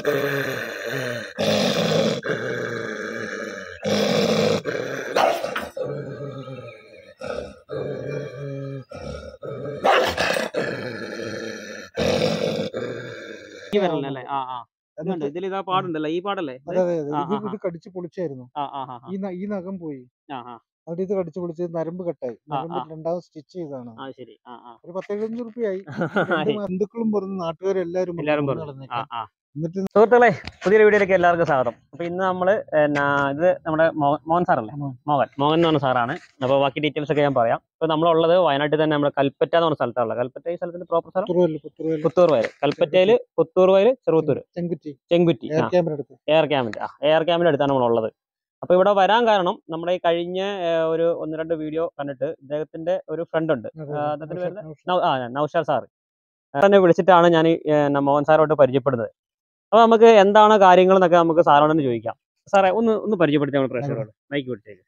ഈ വിരലിനല്ലേ ആ ആ ഇതുണ്ട് ഇതിൽ ഇതാ പാടുണ്ടല്ലോ ഈ പാടല്ലേ ഇത്? അതെ അതെ അതെ ആ, ഇത് ആ, ഇത് കടിച്ച് പൊളിച്ചായിരുന്നു ആ ആ ആ ഈ ന- ഈ നഖം പോയി ആ ആ അവിടെ ഇത് കടിച്ച് പൊളിച്ച് നരമ്പ് കട്ടായി ആ, നരമ്പ് ആ. രണ്ടാമത് സ്റ്റിച്ച് ചെയ്താണ് ആ ശരി ആ ആ ഒരു പത്തെഴുപത്തഞ്ച് റുപ്യായി ആയി. ബന്ധുക്കളും പറഞ്ഞു നാട്ടുകാരും എല്ലാവരും പറഞ്ഞു എല്ലാരും കൊന്നു പറഞ്ഞു ആ കളഞ്ഞേക്കാം. ആ എന്നിട്ട് സുഹൃത്തുക്കളെ പുതിയൊരു വീഡിയോയിലേക്ക് എല്ലാവർക്കും സ്വാഗതം അപ്പൊ ഇന്ന് നമ്മള് എന്നാ ഇത് നമ്മുടെ മോ- മോഹൻ സാറല്ലേ മോഹൻ. മോഹൻ മോഹൻ എന്ന് പറഞ്ഞ സാറാണ് അപ്പോൾ ബാക്കി ഡീറ്റെയിൽസ് ഒക്കെ ഞാൻ പറയാം ഇപ്പൊ നമ്മളുള്ളത് വയനാട്ടിൽ തന്നെ നമ്മുടെ കൽപ്പറ്റ എന്ന് പറഞ്ഞ സ്ഥലത്താണുള്ളത് കൽപ്പറ്റ ഈ സ്ഥലത്തിന്റെ പ്രോപ്പർ സ്ഥലം പുത്തൂറുവയല് പുത്തൂറുവയല് പുത്തൂർ വയൽ കൽപ്പറ്റയില് പുത്തൂർ വയൽ ചെറുപുത്തൂർ ചെങ്കുറ്റി ചെങ്കുറ്റി എയർ ആ ക്യാമറ എടുത്ത് എയർ ക്യാമ്പിന്റെ ആ എയർ ക്യാമ്പിന്റെ അടുത്താണ് നമ്മളുള്ളത് അപ്പൊ ഇവിടെ വരാൻ കാരണം നമ്മുടെ ഈ കഴിഞ്ഞ ഏർ, ഒരു ഒന്ന് രണ്ട് വീഡിയോ കണ്ടിട്ട് ഇദ്ദേഹത്തിന്റെ ഒരു ഫ്രണ്ട് ഉണ്ട് അതെ, ആ, അതെ. അദ്ദേഹത്തിന്റെ നൗഷാദ്, പേര് നൗഷാദ്. നൗ- ആ നൗഷാദ് സാർ എന്നെ വിളിച്ചിട്ടാണ് ഞാൻ ഈ, ഏർ, ന- മോഹൻ സാറോട്ട് പരിചയപ്പെടുന്നത് അപ്പൊ നമുക്ക് എന്താണ് കാര്യങ്ങൾ എന്നൊക്കെ നമുക്ക് സാറോട് തന്നെ ചോദിക്കാം സാറേ ഒന്ന് ഒന്ന് പരിചയപ്പെടുത്തി നമ്മൾ പ്രേക്ഷകരോട് മൈക്ക് പിടിച്ചേക്ക്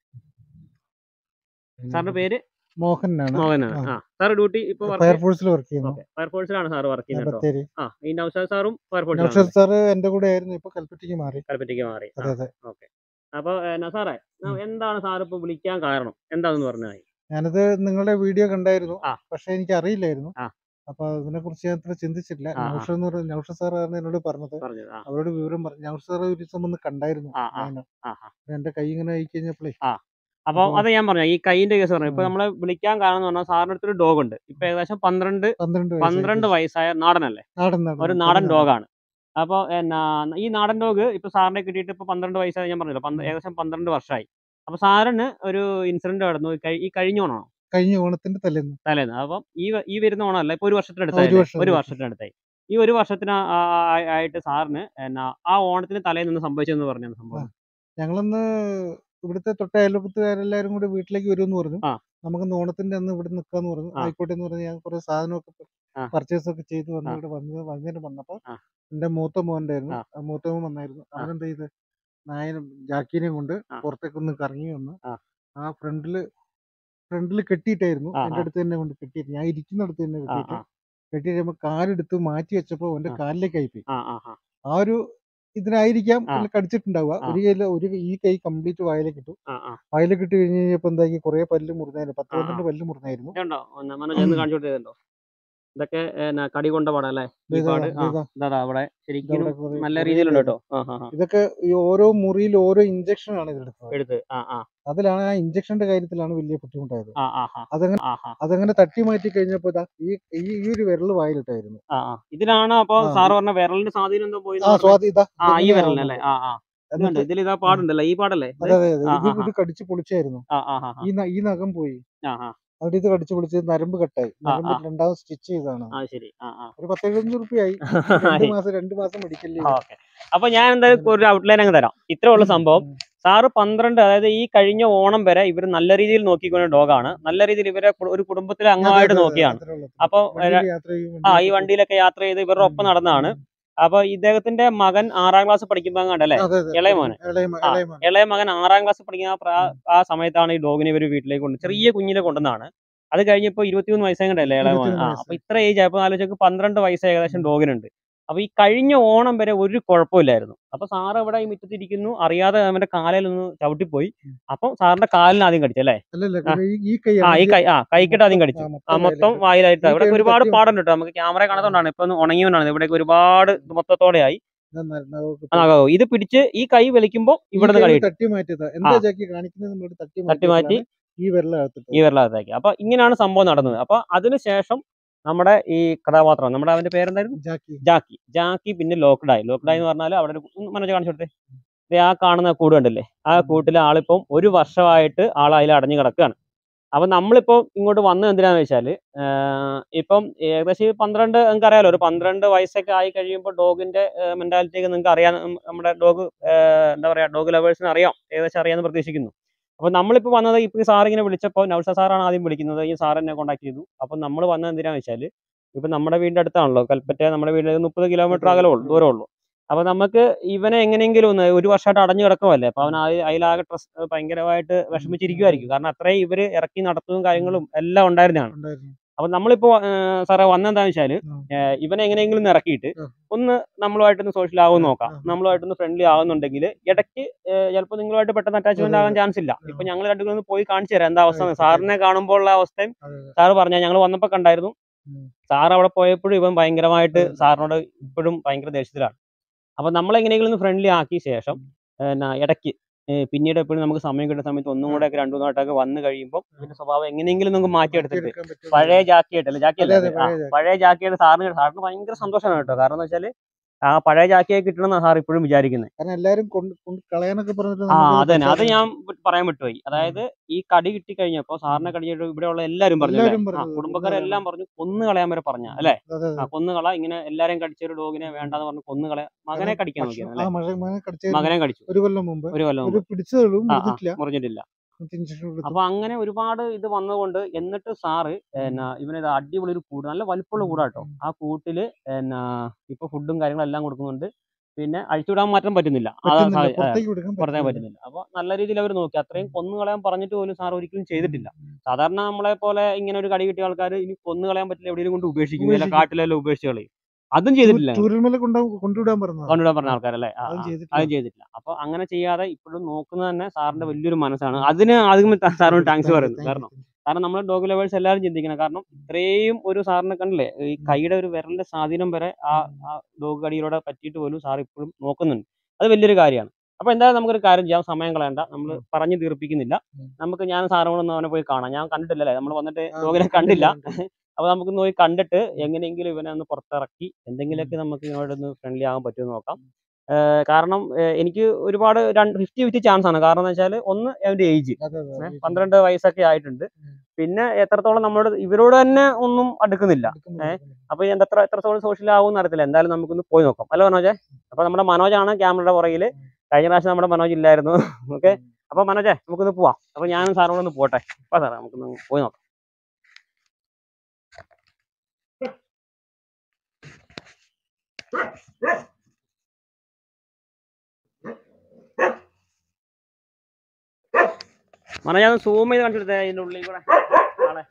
സാറിന്റെ പേര് മോഹനാണ് മോഹനാണ് ആ. ആ സാർ ഡ്യൂട്ടി ഇപ്പൊ ഫയർഫോഴ്സിൽ വർക്ക് ചെയ്യുന്നു ഫയർഫോഴ്സിലാണ് സാർ വർക്ക് ചെയ്യുന്നത് കേട്ടോ ബത്തേരി ആ ഈ നൗഷാദ് സാറും ഫയർഫോഴ്സിലാണ് നൗഷാദ് സാറ് എന്റെ കൂടെ ആയിരുന്നു ഇപ്പൊ കൽപ്പറ്റയ്ക്ക് മാറി കൽപ്പറ്റയ്ക്ക് മാറി ആ. അതെ അതെ അപ്പൊ ഏർ, സാറേ ന- എന്താണ് സാർ ഇപ്പൊ വിളിക്കാൻ കാരണം എന്താണെന്ന് പറഞ്ഞാൽ ഞാനത് നിങ്ങളുടെ വീഡിയോ കണ്ടായിരുന്നു ആ. പക്ഷെ എനിക്ക് അറിയില്ലായിരുന്നു ആ. അപ്പൊ അതിനെ കുറിച്ച് ഞാൻ അത്ര ചിന്തിച്ചിട്ടില്ല ആ, ആ. നൗഷാദ് എന്ന് പറഞ്ഞ നൗഷാദ് സാറാണ് എന്നോട് പറഞ്ഞത് പറഞ്ഞത് ആ അവരോട് വിവരം പറഞ്ഞു നൗഷാദ് സാർ ഒരു ദിവസം ഒന്ന് കണ്ടായിരുന്നു ആ, ആ. ഞാൻ ആ ആ എന്റെ കൈ ഇങ്ങനെ ആയി കഴിഞ്ഞപ്പോഴേ അപ്പൊ അപ്പൊ- അത് ഞാൻ പറഞ്ഞു ഈ കൈയിന്റെ കേസ് പറഞ്ഞു ഇപ്പൊ ഉം. നമ്മളെ വിളിക്കാൻ കാരണം എന്ന് പറഞ്ഞാൽ സാറിന്റെ അടുത്തൊരു ഡോഗ് ഉണ്ട് ഇപ്പൊ ഏകദേശം പന്ത്രണ്ട് പന്ത്രണ്ട് പന്ത്രണ്ട് വയസ്സായ നാടനല്ലേ നാടൻ നാടൻ ഒരു നാടൻ ഡോഗാണ് അപ്പൊ എന്നാ ഈ നാടൻ ഡോഗ് ഇപ്പൊ സാറിനെ കിട്ടിയിട്ട് ഇപ്പൊ പന്ത്രണ്ട് വയസ്സായി ഞാൻ പറഞ്ഞല്ലോ പന്ത് ഉം. ഏകദേശം പന്ത്രണ്ട് വർഷമായി അപ്പൊ സാറിന് ഒരു ഇൻസിഡന്റ് നടന്നു ഈ കഴി- ഈ കഴിഞ്ഞ ഓണമാണോ കഴിഞ്ഞ ഓണത്തിന്റെ തലേന്ന് തലേന്ന് അപ്പം ഈ വ- ഈ വരുന്ന ഓണമല്ല ഇപ്പൊ ഒരു ഒരു വർഷത്തിനടുത്തായി വർഷം ഒരു ആയി. വർഷത്തിനടുത്തായി ഈ ഒരു വർഷത്തിന് ആ- ആ- ആ- ആയിട്ട് സാറിന് എന്നാ ആ ഓണത്തിന് തലേന്ന് നിന്ന് സംഭവിച്ചതെന്ന് പറഞ്ഞ സംഭവം ഞങ്ങളൊന്ന് ഇവിടുത്തെ തൊട്ട അയൽപക്കത്തുകാരെല്ലാരും കൂടി വീട്ടിലേക്ക് വരുമെന്ന് പറഞ്ഞു ആ. നമുക്കൊന്ന് ഓണത്തിന്റെ അന്ന് ഇവിടെ നിൽക്കാന്ന് പറഞ്ഞു ആ. ആയിക്കോട്ടെ എന്ന് പറഞ്ഞ് ഞാൻ കുറെ സാധനമൊക്കെ ആ. പർച്ചേസ് ഒക്കെ ചെയ്ത് വന്ന് ആ. ഇവിടെ വന്ന് വന്നിട്ട് വന്നപ്പോ ആ. എന്റെ മൂത്ത മോന്റെ ആയിരുന്നു ആ. ആ മൂത്ത മോൻ വന്നായിരുന്നു അവനെന്താ ചെയ്ത് നായനും ജാക്കിനെയും കൊണ്ട് ആ. പുറത്തേക്ക് ഒന്ന് കറങ്ങി വന്ന് ആ. ആ ഫ്രണ്ടില് ഫ്രണ്ടില് കെട്ടിയിട്ടായിരുന്നു ആ, എന്റെ ആ. അടുത്ത് തന്നെ കൊണ്ട് കെട്ടിയിട്ട് ഞാൻ ഇരിക്കുന്നിടത്ത് തന്നെ ആ കെട്ടിയിട്ട് ആ കെട്ടി കഴിയുമ്പോ കാലെടുത്ത് മാറ്റി വെച്ചപ്പോ അവന്റെ ആ. കാലിലേക്ക് ആയിപ്പോയി ആ ആ ആ ആ ഒരു ഇതിനായിരിക്കാം ആ. പുള്ളി കടിച്ചിട്ടുണ്ടാവുക ആ. ഒരു കൈയില് ഒരു ഈ കൈ കംപ്ലീറ്റ് വായിലേക്ക് ഇട്ടു ആ ആ വായിലേക്ക് ഇട്ട് കഴിഞ്ഞ് കഴിഞ്ഞപ്പോ എന്താക്കി കുറെ പല്ല് മുറിഞ്ഞായിരുന്നു പത്ത് ആ, ആ. പന്ത്രണ്ട് പല്ല് മുറിഞ്ഞായിരുന്നു ഇതുണ്ടോ ഒന്ന് മനോജ് ഒന്ന് കാണിച്ചു കൊടുത്തതുണ്ടോ ഇതൊക്കെ എന്നാ കടി കൊണ്ട പാടല്ലേ ഈ ഇതാ, പാട് ആ ഇതാ, ഇതാ അവിടെ ശരിക്കും ഇതവിടെ കുറെ- നല്ല കുറെ രീതിയിലുണ്ട് ഇതായിരുന്നു. കേട്ടോ ആ ആ ആ ഇതൊക്കെ ഈ ഓരോ മുറിയിൽ ഓരോ ഇഞ്ചക്ഷൻ ആണ് ഇതെടുത്തത് എടുത്ത് ആ ആ അതിലാണ് ആ ഇഞ്ചക്ഷന്റെ കാര്യത്തിലാണ് വലിയ ബുദ്ധിമുട്ടായത് ആ ആ ആ അതങ്ങനെ ആ ആ അതങ്ങനെ തട്ടി മാറ്റി കഴിഞ്ഞപ്പോ ഇതാ ഈ ഈ ഈ ഒരു വിരല് വായിലിട്ടായിരുന്നു ആ ആ ഇതിലാണ് അപ്പൊ ആ, സാറ് പറഞ്ഞ വിരലിന്റെ സ്വാധീനം എന്തോ പോയി ആ സ്വാതി ഇതാ ആ ഈ ഇതിങ്ങനെ വിരലിനല്ലേ ആ ആ ഇതുണ്ട് എന്നിട്ട് ഇതിൽ ഇതാ പാടുണ്ടല്ലോ ഈ പാടല്ലേ ഇത്? അതെ അതെ അതെ ആ, ഇത് ആ, ഇത് കടിച്ച് പൊളിച്ചായിരുന്നു ആ ആ ആ ആ ഈ ന- ഈ നഖം പോയി ആ ആ അവിടെ ഇത് കടിച്ച് പൊളിച്ച് നരമ്പ് കട്ടായി ആ, നരമ്പ് ആ. രണ്ടാമത് സ്റ്റിച്ച് ചെയ്താണ് ആ ശരി ആ ആ ഒരു പത്തെഴുപത്തഞ്ച് റുപ്യായി രണ്ട് മാസം രണ്ട് മാസം മെഡിക്കൽ ഓക്കെ അപ്പൊ ഞാൻ എന്തായാലും ഒരു ഔട്ട്ലൈൻ അങ്ങ് തരാം ഇത്രേ ഉള്ള സംഭവം സാറ് പന്ത്രണ്ട് അതായത് ഈ കഴിഞ്ഞ ഓണം വരെ ഇവർ നല്ല രീതിയിൽ നോക്കിക്കൊണ്ട ഡോഗാണ് നല്ല രീതിയിൽ ഇവരെ കു- ഒരു കുടുംബത്തിലെ അംഗമായിട്ട് നോക്കിയാണ് അപ്പൊ, യാത്ര ചെയ്യും ആ ഈ വണ്ടിയിലൊക്കെ യാത്ര ചെയ്ത് ഇവരുടെ ഒപ്പം നടന്നതാണ് അപ്പൊ ഇദ്ദേഹത്തിന്റെ മകൻ ആറാം ക്ലാസ് പഠിക്കുമ്പോ കണ്ടല്ലേ അതെ, അതെ. ഇളയ മോന്. ഇളയ മോ- ആ. ഇളയ മോന്. ഇളയ മകൻ ആറാം ക്ലാസ് പഠിക്കുന്ന ആ പ്രാ- ആ സമയത്താണ് ഈ ഡോഗിനെ ഇവർ വീട്ടിലേക്ക് കൊണ്ട് ചെറിയ കുഞ്ഞിനെ കൊണ്ടുവന്നാണ് അത് കഴിഞ്ഞപ്പോ ഇരുപത്തിമൂന്ന് വയസ്സേ കണ്ടല്ലേ ഇളയ മോൻ 21 ആ വയസ്സ്. അപ്പൊ ഇത്ര ഏജ് ആയപ്പോ ആലോചിച്ച് പന്ത്രണ്ട് വയസ്സ് ഏകദേശം ഡോഗിനുണ്ട് അപ്പൊ ഈ കഴിഞ്ഞ ഓണം വരെ ഒരു കുഴപ്പമില്ലായിരുന്നു അപ്പൊ സാറ് ഇവിടെ ഈ മുറ്റത്തിരിക്കുന്നു അറിയാതെ അവന്റെ കാലിൽ ഒന്ന് ചവിട്ടിപ്പോയി ഉം. അപ്പം സാറിന്റെ കാലിന് ആദ്യം കടിച്ചല്ലേ അല്ലല്ല ആ. ഈ- ഈ കൈ ആ ഈ കൈ ആ കൈക്കിട്ട് ആദ്യം കടിച്ചു ആ മൊത്തം വായിലായിട്ട് ഈ ഇവിടെ കൈ ഒരുപാട് തട്ടി പാടുണ്ട് കേട്ടോ നമുക്ക് ക്യാമറ കാണാത്തോണ്ടാണ് ഇപ്പൊ ഒന്ന് ഉണങ്ങിയോണ്ടാണ് ഇവിടേക്ക് ഒരുപാട് മൊത്തത്തോടെയായി അതാകോ ഇത് പിടിച്ച് ഈ കൈ വലിക്കുമ്പോ ഇവിടുന്ന് കളി കിട്ടും. തട്ടി മാറ്റിയതാ എന്താ ജാക്കി കാണിക്കുന്നത് നമ്മളോട് തട്ടി തട്ടി മാറ്റി മാറ്റിയതാണ് ഈ വിരലകത്തിട്ട് ഈ വിരലകത്തേക്ക് അപ്പൊ ഇങ്ങനെയാണ് സംഭവം നടന്നത് അപ്പൊ അതിനുശേഷം നമ്മുടെ ഈ കഥാപാത്രം നമ്മുടെ അവന്റെ പേരെന്തായിരുന്നു ജാക്കി ജാക്കി ജാക്കി പിന്നെ ലോക്ക്ഡായി ലോക്ക്ഡായി എന്ന് പറഞ്ഞാൽ അവിടെ ഒരു ഒന്ന് മനോജ് കാണിച്ചു കൊടുത്തേ ദേ ആ കാണുന്ന കൂട് കണ്ടില്ലേ ആ കൂട്ടിലെ ആളിപ്പം ഒരു വർഷമായിട്ട് ആൾ അതിൽ അടഞ്ഞു കിടക്കുകയാണ് അപ്പൊ നമ്മളിപ്പോ ഇങ്ങോട്ട് വന്നത് എന്തിനാന്ന് വെച്ചാല് ആഹ് ഇപ്പം ഏകദേശം ഈ പന്ത്രണ്ട് നിങ്ങൾക്ക് അറിയാലോ ഒരു പന്ത്രണ്ട് വയസ്സൊക്കെ ആയി കഴിയുമ്പോൾ ഡോഗിന്റെ മെന്റാലിറ്റി ഒക്കെ നിങ്ങൾക്ക് അറിയാൻ ഉം, നമ്മുടെ ഡോഗ് എന്താ പറയാ ഡോഗ് ലവേഴ്സിന് അറിയാം ഏകദേശം അറിയാമെന്ന് പ്രതീക്ഷിക്കുന്നു അപ്പൊ നമ്മളിപ്പോ വന്നത് ഇപ്പൊ ഈ സാർ ഇങ്ങനെ വിളിച്ചപ്പോൾ നൗഷ സാറാണ് ആദ്യം വിളിക്കുന്നത് ഈ സാർ എന്നെ കോൺടാക്ട് ചെയ്തു അപ്പൊ നമ്മൾ വന്നത് എന്തിനാന്ന് വെച്ചാല് ഇപ്പൊ നമ്മുടെ വീടിന്റെ അടുത്താണല്ലോ കൽപ്പറ്റ നമ്മുടെ വീടിന് മുപ്പത് കിലോമീറ്റർ അകലേ ഉള്ളൂ ദൂരമേ ഉള്ളൂ അപ്പൊ നമുക്ക് ഇവനെ എങ്ങനെയെങ്കിലും ഒന്ന് ഒരു വർഷമായിട്ട് അടഞ്ഞു കിടക്കുമല്ലേ അപ്പൊ അവൻ ആ- അതിലാകെ ട്രസ് ഭയങ്കരമായിട്ട് വിഷമിച്ചിരിക്കുമായിരിക്കും കാരണം അത്രയും ഇവര് ഇറക്കി നടത്തുകയും കാര്യങ്ങളും എല്ലാം ഉണ്ടായിരുന്നതാണ് ഉണ്ടായിരുന്നു അപ്പൊ നമ്മളിപ്പോ ഏഹ്, സാറേ വന്നെന്താന്ന് വെച്ചാല് ഉം. ഏഹ്, ഇവനെ എങ്ങനെയെങ്കിലും ഒന്ന് ഇറക്കിയിട്ട് ഉം. ഒന്ന് നമ്മളുമായിട്ടൊന്ന് സോഷ്യൽ ആവുമെന്ന് നോക്കാം ഉം. നമ്മളുമായിട്ടൊന്ന് ഫ്രണ്ട്ലി ആവുന്നുണ്ടെങ്കിൽ ഇടയ്ക്ക് ചിലപ്പോൾ നിങ്ങളുമായിട്ട് പെട്ടെന്ന് അറ്റാച്ച്മെന്റ് അതെ, ആകാൻ ചാൻസ് ഇല്ല ഉം. ഇപ്പൊ ഞങ്ങൾ രണ്ടുപേരും ഒന്ന് പോയി കാണിച്ചു തരാം എന്താ അവസ്ഥ ആയിക്കോട്ടെ. സാറിനെ കാണുമ്പോൾ ഉള്ള അവസ്ഥയും അതെ, അതെ. സാറ് പറഞ്ഞ ഞങ്ങൾ വന്നപ്പോ കണ്ടായിരുന്നു ഉം. സാർ അവിടെ പോയപ്പോഴും ഇവൻ ഭയങ്കരമായിട്ട് അതെ, അതെ. സാറിനോട് ഇപ്പോഴും ഭയങ്കര ദേഷ്യത്തിലാണ് അപ്പൊ നമ്മൾ എങ്ങനെയെങ്കിലും ഒന്ന് ഫ്രണ്ട്ലി ആക്കിയ ശേഷം എന്നാ ഇടയ്ക്ക് ഏഹ് പിന്നീട് എപ്പോഴും നമുക്ക് സമയം കിട്ടുന്ന സമയത്ത് ഒന്നും കൂടെ ഒക്കെ രണ്ടു മൂന്നായിട്ടൊക്കെ വന്നു കഴിയുമ്പോൾ ഇതിന്റെ സ്വഭാവം എങ്ങനെയെങ്കിലും നമുക്ക് മാറ്റിയെടുത്തിട്ട് മാറ്റിയെടുക്കാൻ പറ്റുമോ? പഴയ ജാക്കിയായിട്ടല്ലേ ജാക്കി അതെ, അല്ലേ അതെ, ആ, പഴയ ജാക്കി. പഴയ ജാക്കിയായിട്ട് സാറിന് സാറിന് ഭയങ്കര സന്തോഷമാണ് കേട്ടോ കാരണം എന്ന് വെച്ചാല് ആ പഴയ ജാക്കിയായി കിട്ടണമെന്നാണ് സാർ ഇപ്പോഴും വിചാരിക്കുന്നത് കാരണം എല്ലാരും കൊണ്ട് കൊണ്ട് കളയാനൊക്കെ പറഞ്ഞിട്ട് ആ നമുക്കത് അതന്നെ അത് പറ്റാതെ- ഞാൻ വി- പറയാൻ വിട്ടുപോയി അതായത് ഈ കടി കിട്ടി കഴിഞ്ഞപ്പോ സാറിനെ കടിഞ്ഞിട്ട് ഇവിടെയുള്ള എല്ലാവരും പറഞ്ഞു അല്ലേ? എല്ലാവരും ആ, പറഞ്ഞു, കുടുംബക്കാരെല്ലാം പറഞ്ഞു കൊന്നു കളയാൻ വരെ പറഞ്ഞ അല്ലെ അതെ, ആ കൊന്നുകള ഇങ്ങനെ എല്ലാരെയും കടിച്ച ഒരു ഡോഗിനെ വേണ്ടാന്ന് പറഞ്ഞു കൊന്നുകളെ മകനെ കടിക്കാൻ ഭക്ഷണം- നോക്കിയത് ആ അല്ലെ മഴ മഴ കടിച്ച മകനെ കടിച്ചു ഒരു കൊല്ലം മുമ്പ് ഒരു കൊല്ലം ഒരു മുമ്പ് പിടിച്ചതും ആ ആ മുറിഞ്ഞിട്ടില്ല മുറിഞ്ഞിട്ടില്ല ഇഞ്ചക്ഷൻ കൊടുത്തു അപ്പൊ അങ്ങനെ ഒരുപാട് ഇത് വന്നതുകൊണ്ട് എന്നിട്ട് സാറ് എന്നാ ഇവനിത് അടിപൊളി ഒരു കൂട് നല്ല വലിപ്പമുള്ള കൂടാട്ടോ ആ കൂട്ടില് എന്നാ ഇപ്പൊ ഫുഡും കാര്യങ്ങളും എല്ലാം കൊടുക്കുന്നുണ്ട് പിന്നെ അഴിച്ചുവിടാൻ മാറ്റാൻ പറ്റുന്നില്ല അതാ പറ്റുന്നില്ല സാ- ആ, പുറത്തേക്ക് കൊടുക്കാൻ പുറത്തേക്ക് പറ്റുന്നില്ല. പറ്റുന്നില്ല അപ്പൊ നല്ല രീതിയിൽ അവർ നോക്കി അത്രയും കൊന്നു കളയാൻ പറഞ്ഞിട്ട് പോലും സാർ ഒരിക്കലും ചെയ്തിട്ടില്ല സാധാരണ നമ്മളെ പോലെ ഇങ്ങനെ ഒരു കടി കിട്ടിയ ആൾക്കാർ ഇനി കൊന്നു കളയാൻ പറ്റില്ല എവിടെയെങ്കിലും കൊണ്ട് ഉപേക്ഷിക്കും ഇല്ല ഉപേക്ഷിക്കും. കാട്ടിലെല്ലാം ഉപേക്ഷിച്ച് കളയും അതും ചെയ്തിട്ടില്ല ചൂരൽമല കൊണ്ട കൊണ്ടുവിടാൻ പറഞ്ഞത് കൊണ്ടുവിടാൻ പറഞ്ഞ ആൾക്കാരല്ലേ ആ, അതും ആ. ചെയ്തിട്ടില്ല അതും ചെയ്തിട്ടില്ല അപ്പൊ അങ്ങനെ ചെയ്യാതെ ഇപ്പോഴും നോക്കുന്നത് തന്നെ സാറിന്റെ വലിയൊരു മനസ്സാണ് അതിന് ആദ്യം സാറിനോട് താങ്ക്സ് Thank you, പറയുന്നു thank you, കാരണം thank you. കാരണം നമ്മൾ ഡോഗ് ലവേഴ്സ് എല്ലാവരും ചിന്തിക്കണം കാരണം ഇത്രയും ഒരു സാറിനെ കണ്ടില്ലേ ഈ കൈയുടെ ഒരു വിരലിന്റെ സ്വാധീനം വരെ ആ ആ ഡോഗ് കടിയിലൂടെ പറ്റിയിട്ട് പോലും സാർ ഇപ്പോഴും നോക്കുന്നുണ്ട് അത് വലിയൊരു കാര്യമാണ് അപ്പൊ എന്തായാലും നമുക്കൊരു കാര്യം ചെയ്യാം സമയം കളയണ്ട നമ്മൾ പറഞ്ഞു തീർപ്പിക്കുന്നില്ല ഉം. നമുക്ക് ഞാൻ സാറിനോട് ഒന്ന് അവനെ പോയി കാണാം ഞാൻ കണ്ടിട്ടില്ലല്ലേ നമ്മൾ വന്നിട്ട് ആ, ഡോഗിനെ കണ്ടില്ല കണ്ടില്ല. അപ്പൊ നമുക്ക് പോയി കണ്ടിട്ട് എങ്ങനെയെങ്കിലും ഇവനെ ഒന്ന് പുറത്തിറക്കി എന്തെങ്കിലുമൊക്കെ നമുക്ക് ഇവനോടൊന്ന് ഫ്രണ്ട്ലി ആകാൻ പറ്റുമെന്ന് നോക്കാം ഏഹ് കാരണം ഏഹ് എനിക്ക് ഒരുപാട് രണ്ട് ഫിഫ്റ്റി ഫിഫ്റ്റി ചാൻസ് ആണ് കാരണം എന്ന് വെച്ചാൽ ഒന്ന് അവന്റെ ഏജ് അതെ, അതെ, ഏ, അതെ. പന്ത്രണ്ട് വയസ്സൊക്കെ ആയിട്ടുണ്ട് ഉം. പിന്നെ എത്രത്തോളം നമ്മളോട് ഇവരോട് തന്നെ ഒന്നും അടുക്കുന്നില്ല എടുക്കുന്നില്ല, ഏ? എടുക്കുന്നില്ല. അപ്പൊ ഇത് എത്ര എത്രത്തോളം സോഷ്യൽ ആവും അറിയത്തില്ല എന്തായാലും നമുക്കൊന്ന് പോയി നോക്കാം അല്ല മനോജെ അപ്പൊ നമ്മുടെ മനോജാണ് ക്യാമറയുടെ പുറകില് കഴിഞ്ഞ പ്രാവശ്യം നമ്മുടെ മനോജ് ഇല്ലായിരുന്നു ഓക്കെ അപ്പൊ മനോജെ നമുക്കൊന്ന് പോവാം അപ്പൊ ഞാനും സാറോട് ഒന്ന് പോട്ടെ അപ്പൊ സാറേ നമുക്കൊന്ന് പോയി നോക്കാം മനോജ് ഒന്ന് സൂം ചെയ്ത് കാണിച്ചു കൊടുത്തേ ഇതിന്റെ ഉള്ളിൽ കൂടെ ആളെ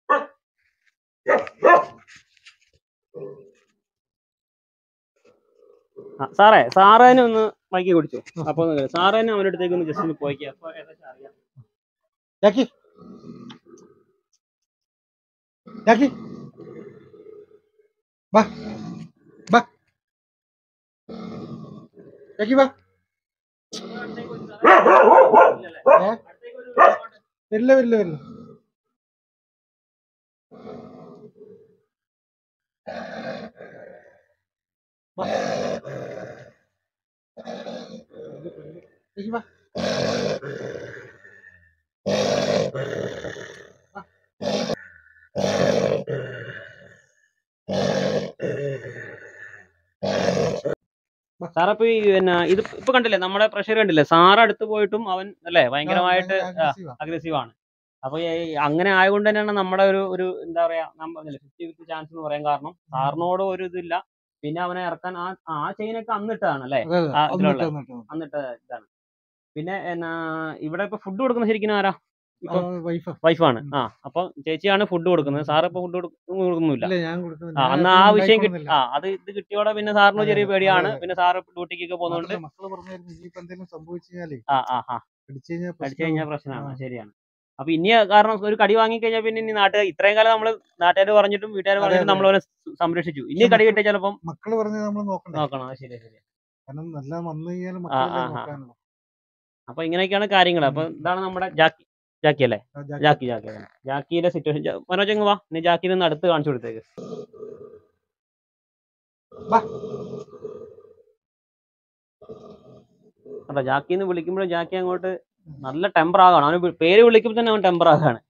ആ, സാറേ സാറേനെ ഒന്ന് മൈക്കി കുടിച്ചു അപ്പൊ ഒന്ന് കേറ്. സാറേനെ അവന്റെ അടുത്തേക്ക് ഒന്ന് ജസ്റ്റ് ഒന്ന് പോയിക്കുക അപ്പൊ ഏകദേശം അറിയാം ജാക്കി ജാക്കി വാ വാ ജാക്കി വാ ഏ? വരില്ല വരില്ല വരില്ല വാ. ജാക്കി വാ സാറേ ഇപ്പൊ ഈ പിന്നെ ഇത് ഇപ്പൊ കണ്ടില്ലേ നമ്മുടെ പ്രഷർ കണ്ടില്ലേ സാറ് അടുത്ത് പോയിട്ടും അവൻ അല്ലേ ഭയങ്കരമായിട്ട് aggressive ആ. അഗ്രസീവ് ആണ് അപ്പൊ ഈ അങ്ങനെ ആയതുകൊണ്ട് തന്നെയാണ് നമ്മുടെ ഒരു ഒരു എന്താ പറയാ നാം പറഞ്ഞില്ലേ ഫിഫ്റ്റി ഫിഫ്റ്റി ചാൻസ് എന്ന് പറയാൻ കാരണം സാറിനോട് ഒരു ഇതില്ല പിന്നെ അവനെ ഇറക്കാൻ ആ ആ ചെയിനൊക്കെ അന്നിട്ടാണ് അല്ലേ അതെ, അതെ. ആ, ഒന്നിട്ട്, ഇതിലുള്ള. ഒന്നിട്ട്, ഒന്നിട്ട്. അന്നിട്ട ഇതാണ് പിന്നെ എന്നാ ഇവിടെ ഇപ്പൊ ഫുഡ് കൊടുക്കുന്ന ശരിക്കും ആരാ ഇപ്പൊ ആ, wife ആ. വൈഫാണ് ആ അപ്പൊ ചേച്ചിയാണ് ഫുഡ് കൊടുക്കുന്നത് സാറ് ഇപ്പൊ ഫുഡ് കൊടുക്കുന്നില്ല ഇല്ല ഞാൻ കൊടുക്കുന്നില്ല ആ ഞാൻ അന്ന് ആ എപ്പോഴും വിഷയം കിട്ടി ഉണ്ടായിക്കൊള്ളുന്നില്ല. ആ അത് ഇത് കിട്ടിയോടെ പിന്നെ സാറിന് അതെ, ചെറിയ അതെ, പേടിയാണ് അതെ, അതെ. പിന്നെ സാറ് ഡ്യൂട്ടിക്കൊക്കെ പോകുന്നതുകൊണ്ട് മാത്രമല്ല മക്കള് പറഞ്ഞായിരുന്നു ഇനിയിപ്പോ എന്തെങ്കിലും സംഭവിച്ചു കഴിഞ്ഞാലേ ആ ആ ആ അടിച്ചു കഴിഞ്ഞാൽ അടിച്ചു കഴിഞ്ഞാൽ പ്രശ്നമാണ് ആ. ശരിയാണ് അപ്പൊ ഇനി കാരണം ഒരു കടി വാങ്ങി കഴിഞ്ഞാൽ പിന്നെ ഇനി നാട്ടുകാർ ഇത്രയും കാലം നമ്മള് നാട്ടുകാർ പറഞ്ഞിട്ടും വീട്ടുകാർ അതെ, പറഞ്ഞിട്ടും അതെ. നമ്മൾ അവനെ സംരക്ഷിച്ചു ഇനി കടി കിട്ടിയ ചിലപ്പം മക്കള് പറഞ്ഞത് നമ്മൾ നോക്കണ്ടേ നോക്കണം അത് ശരി ശരി കാരണം നല്ല വന്നു കഴിഞ്ഞാൽ മക്കളെ ആ, ആ. നോക്കാനുള്ളൂ അപ്പൊ ഇങ്ങനെയൊക്കെയാണ് കാര്യങ്ങൾ അപ്പൊ ഇതാണ് നമ്മുടെ ജാക്കി ജാക്കി അല്ലേ ആ, ജാക്കി. ജാക്കി ജാക്കി അതെ. ജാക്കിയുടെ സിറ്റുവേഷൻ മനോജ് അങ്ങ് വാ നീ ജാക്കിനെ ഒന്ന് അടുത്ത് കാണിച്ചു കൊടുത്തേക്ക് വാ. അപ്പൊ ജാക്കിന്ന് വിളിക്കുമ്പോഴും ജാക്കി അങ്ങോട്ട് നല്ല ടെമ്പർ ആകാണ് അവന് വി- പേര് വിളിക്കുമ്പോൾ തന്നെ അവൻ ടെമ്പർ ആകാണ്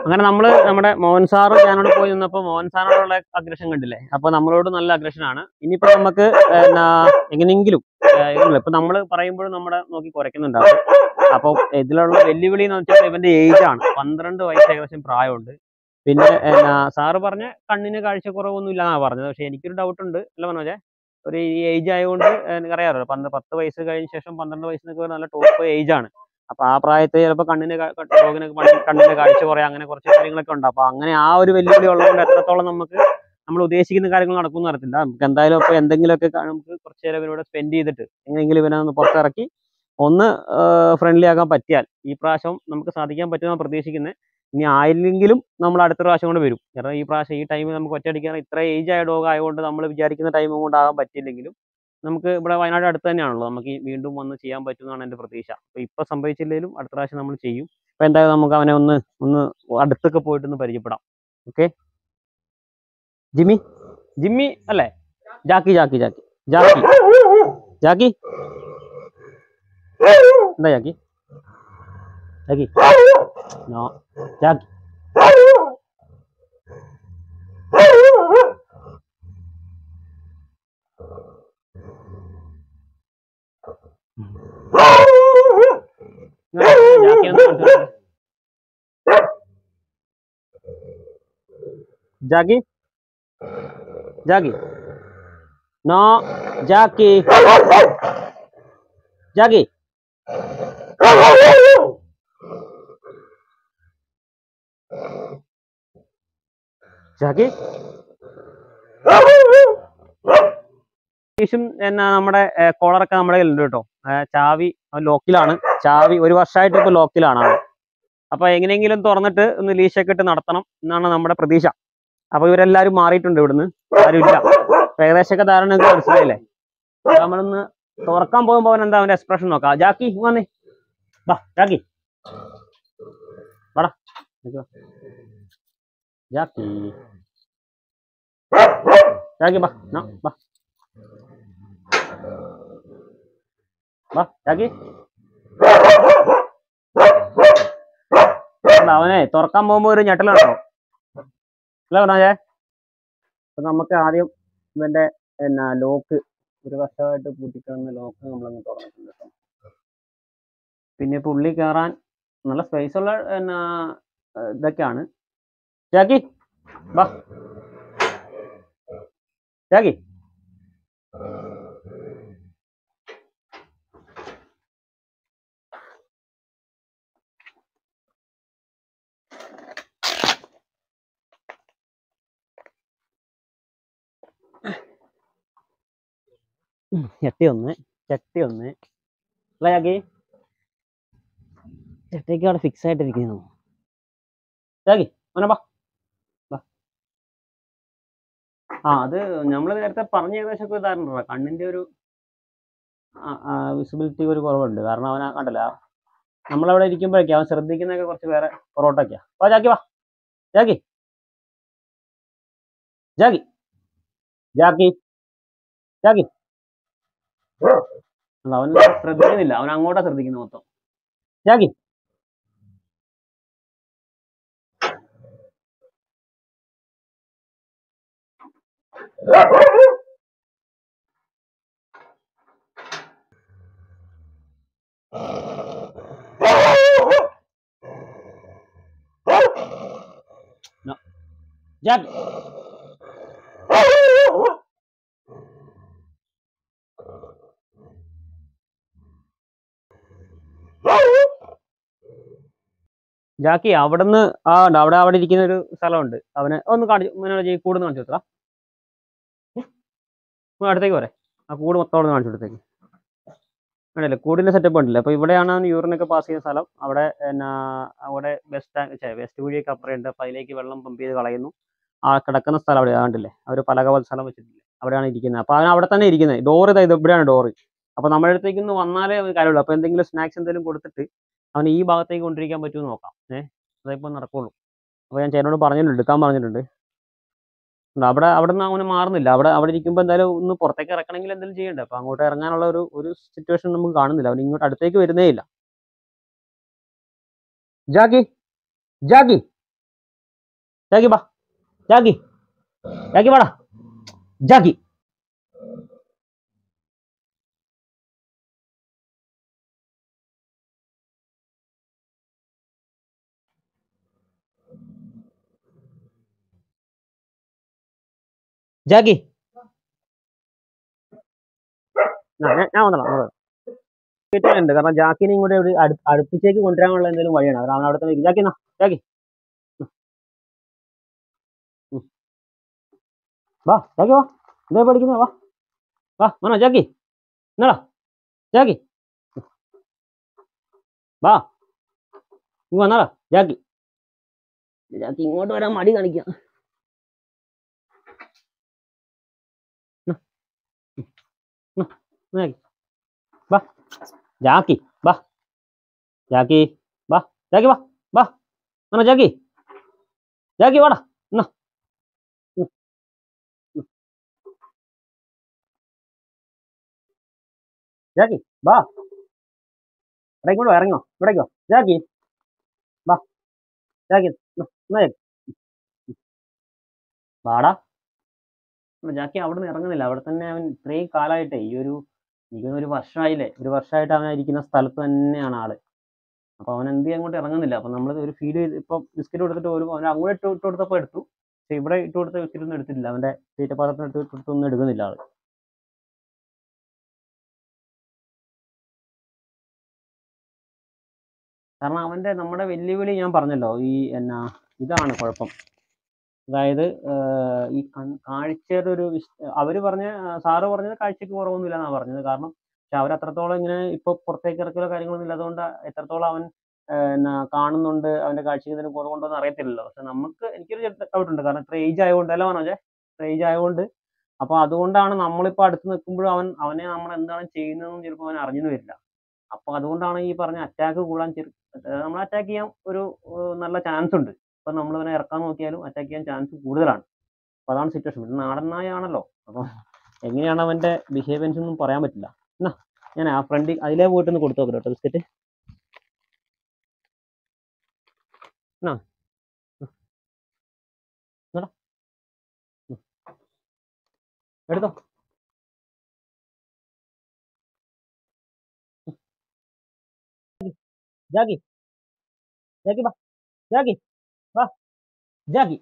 അങ്ങനെ നമ്മള് നമ്മുടെ മോഹൻ സാറ് ഞാനോട് പോയി നിന്നപ്പോ മോഹൻ സാറിനോടുള്ള അഗ്രഷൻ കണ്ടില്ലേ അപ്പൊ നമ്മളോട് നല്ല അഗ്രഷനാണ് ഇനിയിപ്പോ നമുക്ക് എന്നാ എങ്ങനെയെങ്കിലും ഏഹ് ഇതില്ല. ഇപ്പൊ നമ്മള് പറയുമ്പോഴും നമ്മുടെ നോക്കി കുറയ്ക്കുന്നുണ്ടാവും അപ്പൊ ഇതിലുള്ള വെല്ലുവിളി എന്ന് വെച്ചാൽ ഇവന്റെ ഏജ് ആണ് പന്ത്രണ്ട് വയസ്സ് ഏകദേശം പ്രായമുണ്ട് പിന്നെ എന്നാ സാറ് പറഞ്ഞ കണ്ണിന് കാഴ്ചക്കുറവൊന്നും ഇല്ലാന്നാ പറഞ്ഞത് പക്ഷെ എനിക്കൊരു ഡൗട്ട് ഉണ്ട് അല്ല മനോജെ ഒരു ഈ ഏജ് ആയതുകൊണ്ട് എനിക്കറിയാമല്ലോ പന്ത് പത്ത് വയസ്സ് കഴിഞ്ഞ ശേഷം പന്ത്രണ്ട് വയസ്സിനൊക്കെ ഒരു നല്ല ടോപ്പ് ഏജ് ആണ് അപ്പൊ ആ പ്രായത്തിൽ ചിലപ്പോൾ കണ്ണിന് ക- ക- രോഗിനൊക്കെ പണി- കണ്ണിന് കാഴ്ച കുറയാ അങ്ങനെ കുറച്ച് കാര്യങ്ങളൊക്കെ ഉണ്ട് അപ്പൊ അങ്ങനെ ആ ഒരു വെല്ലുവിളി ഉള്ളതുകൊണ്ട് എത്രത്തോളം നമുക്ക് നമ്മൾ ഉദ്ദേശിക്കുന്ന കാര്യങ്ങൾ നടക്കുമെന്ന് അറിയത്തില്ല നമുക്ക് എന്തായാലും ഇപ്പൊ എന്തെങ്കിലുമൊക്കെ ക- നമുക്ക് കുറച്ച് നേരം ഇവനോട് സ്പെൻഡ് ചെയ്തിട്ട് എങ്ങനെയെങ്കിലും ഇവനെ ഒന്ന് പുറത്തിറക്കി ഒന്ന് ഫ്രണ്ട്ലി ആക്കാൻ പറ്റിയാൽ ഈ പ്രാവശ്യം നമുക്ക് സാധിക്കാൻ പറ്റുമെന്ന് പ്രതീക്ഷിക്കുന്നത് ഇനി ആയില്ലെങ്കിലും നമ്മൾ അടുത്ത പ്രാവശ്യം കൊണ്ട് വരും കാരണം ഈ പ്രാവശ്യം ഈ ടൈമിൽ നമുക്ക് ഒറ്റയടിക്കാൻ ഇത്ര ഏജ് ആയ ഡോഗ് ആയതുകൊണ്ട് നമ്മൾ വിചാരിക്കുന്ന ടൈം കൊണ്ടാകാൻ പറ്റിയില്ലെങ്കിലും നമുക്ക് ഇവിടെ വയനാട് അടുത്ത് തന്നെയാണല്ലോ നമുക്ക് ഈ വീണ്ടും വന്ന് ചെയ്യാൻ പറ്റുമെന്നാണ് എൻ്റെ പ്രതീക്ഷ അപ്പോൾ ഇപ്പോൾ സംഭവിച്ചില്ലെങ്കിലും അടുത്ത പ്രാവശ്യം നമ്മൾ ചെയ്യും അപ്പോൾ എന്തായാലും നമുക്ക് അവനെ ഒന്ന് ഒന്ന് അടുത്തൊക്കെ പോയിട്ടൊന്ന് പരിചയപ്പെടാം ഓക്കെ ജിമ്മി ജിമ്മി അല്ലേ ജാക്കി ജാക്കി ജാക്കി ജാക്കി ജാക്കി എന്താ ജാക്കി ജാക്കി നോ ജാക്കി ജാക്കി ഒന്ന് കാണിച്ച് കൊടുത്തേ. ജാക്കി ജാക്കി നോ ജാക്കി ജാക്കി ജാക്കി ഫീഷും എന്നാ നമ്മുടെ കോളറൊക്കെ നമ്മുടെ കയ്യിലുണ്ട് കേട്ടോ ഏ, ചാവി ലോക്കിലാണ് ചാവി ഒരു വർഷമായിട്ട് ഇപ്പൊ ലോക്കിലാണ് ആള് അപ്പൊ എങ്ങനെയെങ്കിലും തുറന്നിട്ട് ഒന്ന് ലീശൊക്കെ ഇട്ട് നടത്തണം എന്നാണ് നമ്മുടെ പ്രതീക്ഷ അപ്പൊ ഇവരെല്ലാരും മാറിയിട്ടുണ്ട് ഇവിടുന്ന് ആരും ഇല്ല അപ്പൊ ഏകദേശമൊക്കെ ധാരണ നിങ്ങൾക്ക് മനസ്സിലായില്ലേ അപ്പൊ നമ്മളൊന്ന് തുറക്കാൻ പോകുമ്പോ അവൻ എന്താ അവന്റെ എക്സ്പ്രഷൻ നോക്കാം ജാക്കി ഇങ്ങ് വന്നേ വാ ജാക്കി വാടാ ഇങ്ങ് വാ. ജാക്കി ജാക്കി ബാ നാ, ബാ വാ ജാക്കി അല്ല, അവനെ തുറക്കാൻ പോകുമ്പോ ഒരു ഞെട്ടലുണ്ടോ അല്ല പറഞ്ഞേ അപ്പൊ നമുക്ക് ആദ്യം ഇവന്റെ എന്നാ ലോക്ക് ഒരു വർഷമായിട്ട് പൂട്ടിക്കിടന്ന ലോക്ക് നമ്മളങ്ങ് തുറന്നിട്ടുണ്ട് കേട്ടോ പിന്നെ ഇപ്പൊ ഉള്ളിൽ കയറാൻ നല്ല സ്പേസ് ഉള്ള എന്നാ ഏർ ഇതൊക്കെയാണ് ജാക്കി വാ ജാക്കി ഉം, ചട്ടി ഒന്ന് ചട്ടി ഒന്ന് അല്ല ജാക്കി ചട്ടിക്ക് അവിടെ ഫിക്സ് ആയിട്ടിരിക്കുന്നു ജാക്കി മോനെ വാ വാ ആ അത് നമ്മൾ നേരത്തെ പറഞ്ഞ ഏകദേശം ഒക്കെ ഇതായിരുന്നു കണ്ണിന്റെ ഒരു വിസിബിലിറ്റി ഒരു കുറവുണ്ട് കാരണം അവനെ കണ്ടല്ല നമ്മളവിടെ ഇരിക്കുമ്പോഴേക്കും അവൻ ശ്രദ്ധിക്കുന്നതൊക്കെ കുറച്ച് വേറെ പുറകോട്ടൊക്കെയാ വാ ജാക്കി വാ ജാക്കി ജാക്കി ജാക്കി ജാക്കി അല്ല, അവൻ ശ്രദ്ധിക്കുന്നില്ല അവൻ അങ്ങോട്ടാ ശ്രദ്ധിക്കുന്നത് മൊത്തം ജാക്കി ജാക്കി ജാക്കി അവിടുന്ന് ആ ഉണ്ട് അവിടെ അവിടെ ഇരിക്കുന്ന ഒരു സ്ഥലമുണ്ട് അവന് ഒന്ന് കാണിച്ചു മനോജ് ഈ കൂട് കാണിച്ചു കൊടുത്താ അടുത്തേക്ക് പോരെ ആ കൂട് മൊത്തം അവിടെ കാണിച്ചു കൊടുത്തേക്ക് വേണ്ടല്ലേ കൂടിന്റെ സെറ്റപ്പ് ഉണ്ടല്ലേ അപ്പൊ ഇവിടെയാണ് യൂറിനൊക്കെ പാസ് ചെയ്യുന്ന സ്ഥലം അവിടെ എന്നാ അവിടെ വെസ്റ്റ് ടാങ്ക് വെസ്റ്റ് കുഴിയൊക്കെ അപ്പുറമുണ്ട് അപ്പൊ അതിലേക്ക് വെള്ളം പമ്പ് ചെയ്ത് കളയുന്നു ആ കിടക്കുന്ന സ്ഥലം അവിടെ കണ്ടില്ലേ അവർ പലക പോലെ സ്ഥലം വെച്ചിട്ടില്ലേ അവിടെയാണ് ഇരിക്കുന്നത് അപ്പൊ അവൻ അവിടെ തന്നെ ഇരിക്കുന്നത് ഡോറ് ഇത് ഇവിടെയാണ് ഡോറ് അപ്പൊ നമ്മുടെ അടുത്തേക്ക് ഒന്ന് വന്നാലേ അവന് കാര്യമുള്ളൂ അപ്പൊ എന്തെങ്കിലും സ്നാക്സ് എന്തെങ്കിലും കൊടുത്തിട്ട് അവൻ ഈ ഭാഗത്തേക്ക് കൊണ്ടിരിക്കാൻ പറ്റുമെന്ന് നോക്കാം ഏഹ് അതേപോലെ നടക്കുള്ളൂ അപ്പോൾ ഞാൻ ചേട്ടനോട് പറഞ്ഞിട്ടുണ്ട് എടുക്കാൻ പറഞ്ഞിട്ടുണ്ട് ഉണ്ട്. അവിടെ അവിടെ നിന്ന് അവന് മാറുന്നില്ല അവിടെ അവിടെ ഇരിക്കുമ്പോൾ എന്തായാലും ഒന്ന് പുറത്തേക്ക് ഇറക്കണമെങ്കിൽ എന്തെങ്കിലും ചെയ്യണ്ടേ അപ്പോൾ അങ്ങോട്ട് ഇറങ്ങാനുള്ള ഒരു ഒരു സിറ്റുവേഷൻ നമുക്ക് കാണുന്നില്ല അവൻ ഇങ്ങോട്ട് അടുത്തേക്ക് വരുന്നേ ഇല്ല ജാക്കി ജാക്കി ജാക്കി ബാ ജാക്കി ജാക്കി വാടാ ജാക്കി ജാക്കി ആ, ഞാൻ ഞാൻ വന്നോളാം അങ്ങോട്ട് വരാം. കിട്ടുന്നുണ്ട് കാരണം ജാക്കിനെ ഇങ്ങോട്ട് ഇവിടെ അടു- അടുപ്പിച്ചേക്ക് കൊണ്ടുവരാനുള്ള എന്തെങ്കിലും വഴിയാണ് കാരണം അവൻ അവിടെ തന്നെ നിൽക്കും. ജാക്കി എന്നാ ജാക്കി ഉം. ഉം. വാ ജാക്കി വാ എന്താ പഠിക്കുന്നത് വാ വാ മനോ ജാക്കി എന്നാടാ ജാക്കി ഉം. വാ ഇങ്ങ് വന്നാടാ ജാക്കി ജാക്കി ഇങ്ങോട്ട് വരാൻ മടി കാണിക്കാം ജാക്കി വാ ജാക്കി വാ ജാക്കി വാ ജാക്കി വാ വാ മനോ ജാക്കി ജാക്കി വാടാ എന്നാ ഉം. ഉം. ജാക്കി വാ ഇവിടെ ഇങ്ങോട്ട് വാ, ഇറങ്ങിയോ ഇവിടേക്കോ ജാക്കി വാ ജാക്കി എന്നാ, എന്നാ ജാക്കി ഉം. വാടാ അപ്പൊ ജാക്കി അവിടെ നിന്ന് ഇറങ്ങുന്നില്ല അവിടെ തന്നെ അവൻ ഇത്രയും കാലമായിട്ടേ ഈ ഒരു എനിക്ക് ഒരു വർഷമായില്ലേ ഒരു വർഷമായിട്ട് അവൻ ഇരിക്കുന്ന സ്ഥലത്ത് തന്നെയാണ് ആള് അപ്പൊ അവൻ എന്ത് ചെയ്യാൻ അങ്ങോട്ട് ഇറങ്ങുന്നില്ല അപ്പൊ നമ്മൾ ഒരു ഫീഡ് ചെയ്ത് ഇപ്പം ബിസ്ക്കറ്റ് കൊടുത്തിട്ട് പോലും അവൻ അങ്ങോട്ട് ഇട്ട് ഇട്ട് കൊടുത്തപ്പോൾ എടുത്തു പക്ഷെ ഇവിടെ ഇട്ട് കൊടുത്ത ബിസ്ക്കറ്റ് ഒന്നും എടുത്തിട്ടില്ല അവന്റെ തീറ്റപാത്രത്തിന് എടുത്ത് ഇട്ട് കൊടുത്തൊന്നും എടുക്കുന്നില്ല ആള് കാരണം അവന്റെ നമ്മുടെ വെല്ലുവിളി ഞാൻ പറഞ്ഞല്ലോ ഈ എന്നാ ഇതാണ് കുഴപ്പം അതായത് ആഹ് ഈ കൺ- കാഴ്ചയുടെ ഒരു വിശ്- അവര് പറഞ്ഞ ആഹ് സാറ് പറഞ്ഞത് കാഴ്ചക്ക് കുറവൊന്നുമില്ല എന്നാണ് പറഞ്ഞത് കാരണം പക്ഷെ അവർ അത്രത്തോളം ഇങ്ങനെ ഇപ്പൊ പുറത്തേക്ക് ഇറക്കലോ കാര്യങ്ങളൊന്നും ഇല്ലാത്തതുകൊണ്ട് എത്രത്തോളം അവൻ ആഹ് എന്നാ കാണുന്നുണ്ട് അവന്റെ കാഴ്ചക്ക് എന്തെങ്കിലും കുറവുണ്ടോ എന്ന് അറിയത്തില്ലല്ലോ പക്ഷെ നമുക്ക് എനിക്കൊരു ഡൗട്ട് ഉണ്ട് കാരണം ഇത്ര ഏജ് ആയതുകൊണ്ട് അല്ല മനോജെ ഇത്ര ഏജ് ആയതുകൊണ്ട് അപ്പൊ അതുകൊണ്ടാണ് നമ്മളിപ്പോ അടുത്ത് നിൽക്കുമ്പോഴും അവൻ അവനെ നമ്മൾ എന്താണ് ചെയ്യുന്നതെന്ന് ചിലപ്പോൾ അവൻ അറിഞ്ഞെന്ന് വരില്ല അപ്പൊ അതുകൊണ്ടാണ് ഈ പറഞ്ഞ അറ്റാക്ക് കൂടാൻ നമ്മൾ അറ്റാക്ക് ചെയ്യാൻ ഒരു ഏഹ് നല്ല ചാൻസ് ഉണ്ട് ഇപ്പൊ നമ്മൾ അവനെ ഇറക്കാൻ നോക്കിയാലും അറ്റാക്ക് ചെയ്യാൻ ചാൻസ് കൂടുതലാണ് അപ്പൊ അതാണ് സിറ്റുവേഷൻ പിന്നെ നാടൻ നായാണല്ലോ അപ്പൊ എങ്ങനെയാണ് അവന്റെ ബിഹേവിയൻസ് ഒന്നും പറയാൻ പറ്റില്ല എന്നാ ഞാൻ ആ ഫ്രണ്ടിൽ അതിലേ പോയിട്ട് ഒന്ന് കൊടുത്തു നോക്കട്ടെ കേട്ടോ ബിസ്ക്കറ്റ് എന്നാ ഉം. എന്നാടാ ഉം. എടുത്തോ ജാക്കി ജാക്കി വാ ജാക്കി വാ ജാക്കി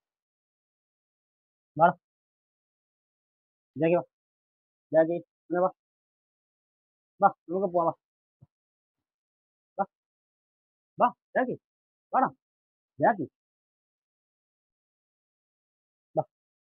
വാടാ ജാക്കി വാ ജാക്കി ഇങ്ങനെ വാ വാ നമുക്ക് പോവാം വാ വാ വാ ജാക്കി വാടാ ജാക്കി വാ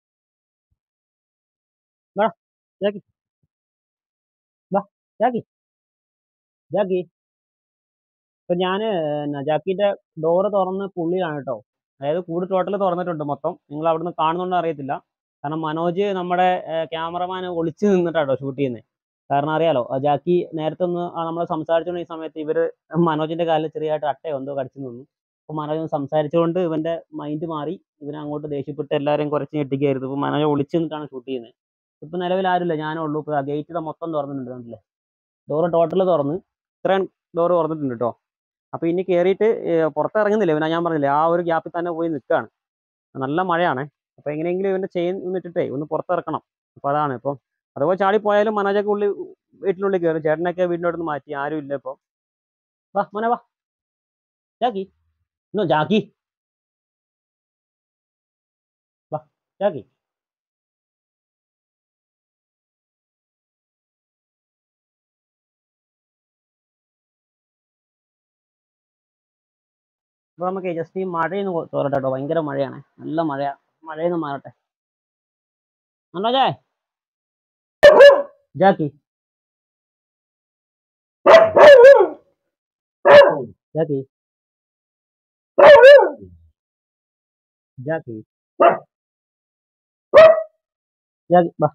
വാടാ ജാക്കി വാ ജാക്കി ജാക്കി ഇപ്പൊ ഞാന് എന്നാ ജാക്കിന്റെ ഡോറ് തുറന്ന് പുള്ളിയാണ് കേട്ടോ അതായത് കൂട് ടോട്ടൽ തുറന്നിട്ടുണ്ട് മൊത്തം നിങ്ങൾ അവിടുന്ന് കാണുന്നുണ്ടോ അറിയത്തില്ല കാരണം മനോജ് നമ്മുടെ ക്യാമറമാൻ ഒളിച്ചു നിന്നിട്ടാട്ടോ ഷൂട്ട് ചെയ്യുന്നത് കാരണം അറിയാലോ ആ ജാക്കി നേരത്തെ ഒന്ന് നമ്മൾ സംസാരിച്ചുകൊണ്ട് ഈ സമയത്ത് ഇവര് മനോജിന്റെ കാലിൽ ചെറിയതായിട്ട് അട്ടയോ എന്തോ കടിച്ചു നിന്നു അപ്പൊ മനോജ് ഒന്ന് സംസാരിച്ചുകൊണ്ട് ഇവന്റെ മൈൻഡ് മാറി ഇവനെ അങ്ങോട്ട് ദേഷ്യപ്പെട്ട് എല്ലാവരെയും കുറച്ച് ഞെട്ടിക്കായിരുന്നു ഇപ്പൊ മനോജ് ഒളിച്ചു നിന്നിട്ടാണ് ഷൂട്ട് ചെയ്യുന്നത് ഇപ്പൊ നിലവിൽ ആരുമില്ല ഞാനേ ഉള്ളൂ ഇപ്പൊ ഗേറ്റ് മൊത്തം തുറന്നിട്ടുണ്ട് കണ്ടില്ലേ ഡോറ് ടോട്ടൽ തുറന്ന് ഇത്രയും ഡോറ് തുറന്നിട്ടുണ്ട് കേട്ടോ അപ്പൊ ഇനി കയറിയിട്ട് പുറത്തിറങ്ങുന്നില്ല ഇവനാ ഞാൻ പറഞ്ഞില്ലേ ആ ഒരു ഗ്യാപ്പിൽ തന്നെ പോയി നിൽക്കുകയാണ് നല്ല മഴയാണ് അപ്പൊ എങ്ങനെയെങ്കിലും ഇവന്റെ ചെയിൻ ഒന്നിട്ടിട്ടേ ഒന്ന് പുറത്തിറക്കണം അപ്പൊ അതാണ് ഇപ്പം അതുപോലെ ചാടി പോയാലും മനോജൊക്കെ ഉള്ളിൽ വീട്ടിനുള്ളിൽ കയറും ചേട്ടനൊക്കെ വീടിൻ്റെ അടുത്ത് മാറ്റി ആരും ഇല്ല ഇപ്പം വാ മോനെ വാ ജാക്കി ഇന്നോ ജാക്കി വാ ജാക്കി അപ്പൊ നമുക്ക് ജസ്റ്റ് ഈ മഴയൊന്ന് കൊ- തോരട്ടെ കേട്ടോ ഭയങ്കര മഴയാണ് നല്ല മഴയാ മഴയൊന്ന് മാറട്ടെ മനോജേ ജാക്കി ജാക്കി ജാക്കി ജാക്കി വാ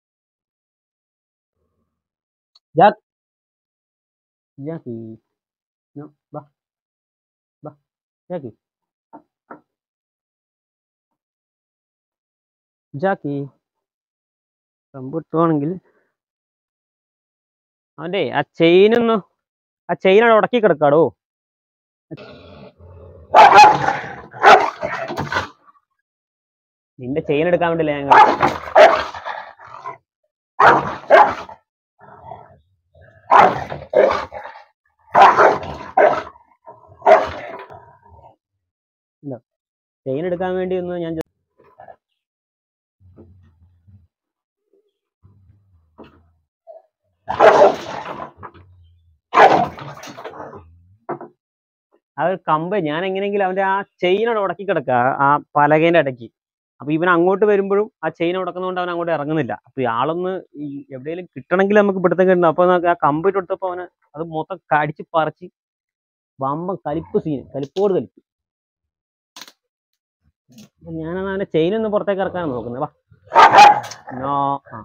ജാക്ക് ജാക്കി നോ വാ വാ ജാക്കി ജാക്കി റംബുട്ടുവാണെങ്കിൽ അവൻ്റെ ആ ചെയിനൊന്ന് ആ ചെയിൻ അവിടെ ഉടക്കി കിടക്കാടോ നിന്റെ ചെയിൻ എടുക്കാൻ വേണ്ടിയില്ല ഞങ്ങൾ ചെയിൻ എടുക്കാൻ വേണ്ടി ഒന്ന് ഞാൻ just- ആ ഒരു കമ്പ് ഞാൻ എങ്ങനെയെങ്കിലും അവന്റെ ആ ചെയിനോട് ഉടക്കി കിടക്കുക ആ പലകേന്റെ ഇടയ്ക്ക് അപ്പൊ ഇവൻ അങ്ങോട്ട് വരുമ്പോഴും ആ ചെയിൻ ഉടക്കുന്നതുകൊണ്ട് അവൻ അങ്ങോട്ട് ഇറങ്ങുന്നില്ല അപ്പൊ ആളൊന്ന് ഈ എവിടെയെങ്കിലും കിട്ടണമെങ്കിൽ നമുക്ക് പിടുത്തം കിട്ടുന്നു അപ്പൊ നമുക്ക് ആ കമ്പ് ഇട്ട് കൊടുത്തപ്പോ അവന് അത് മൊത്തം കടിച്ച് പറിച്ച് വമ്പം കലിപ്പ് സീൻ കലിപ്പോട് കലിപ്പ് അപ്പൊ ഞാനത് അവന്റെ ചെയിൻ ഒന്ന് പുറത്തേക്ക് ഇറക്കാനാണ് നോക്കുന്നത് വാ നോ ആ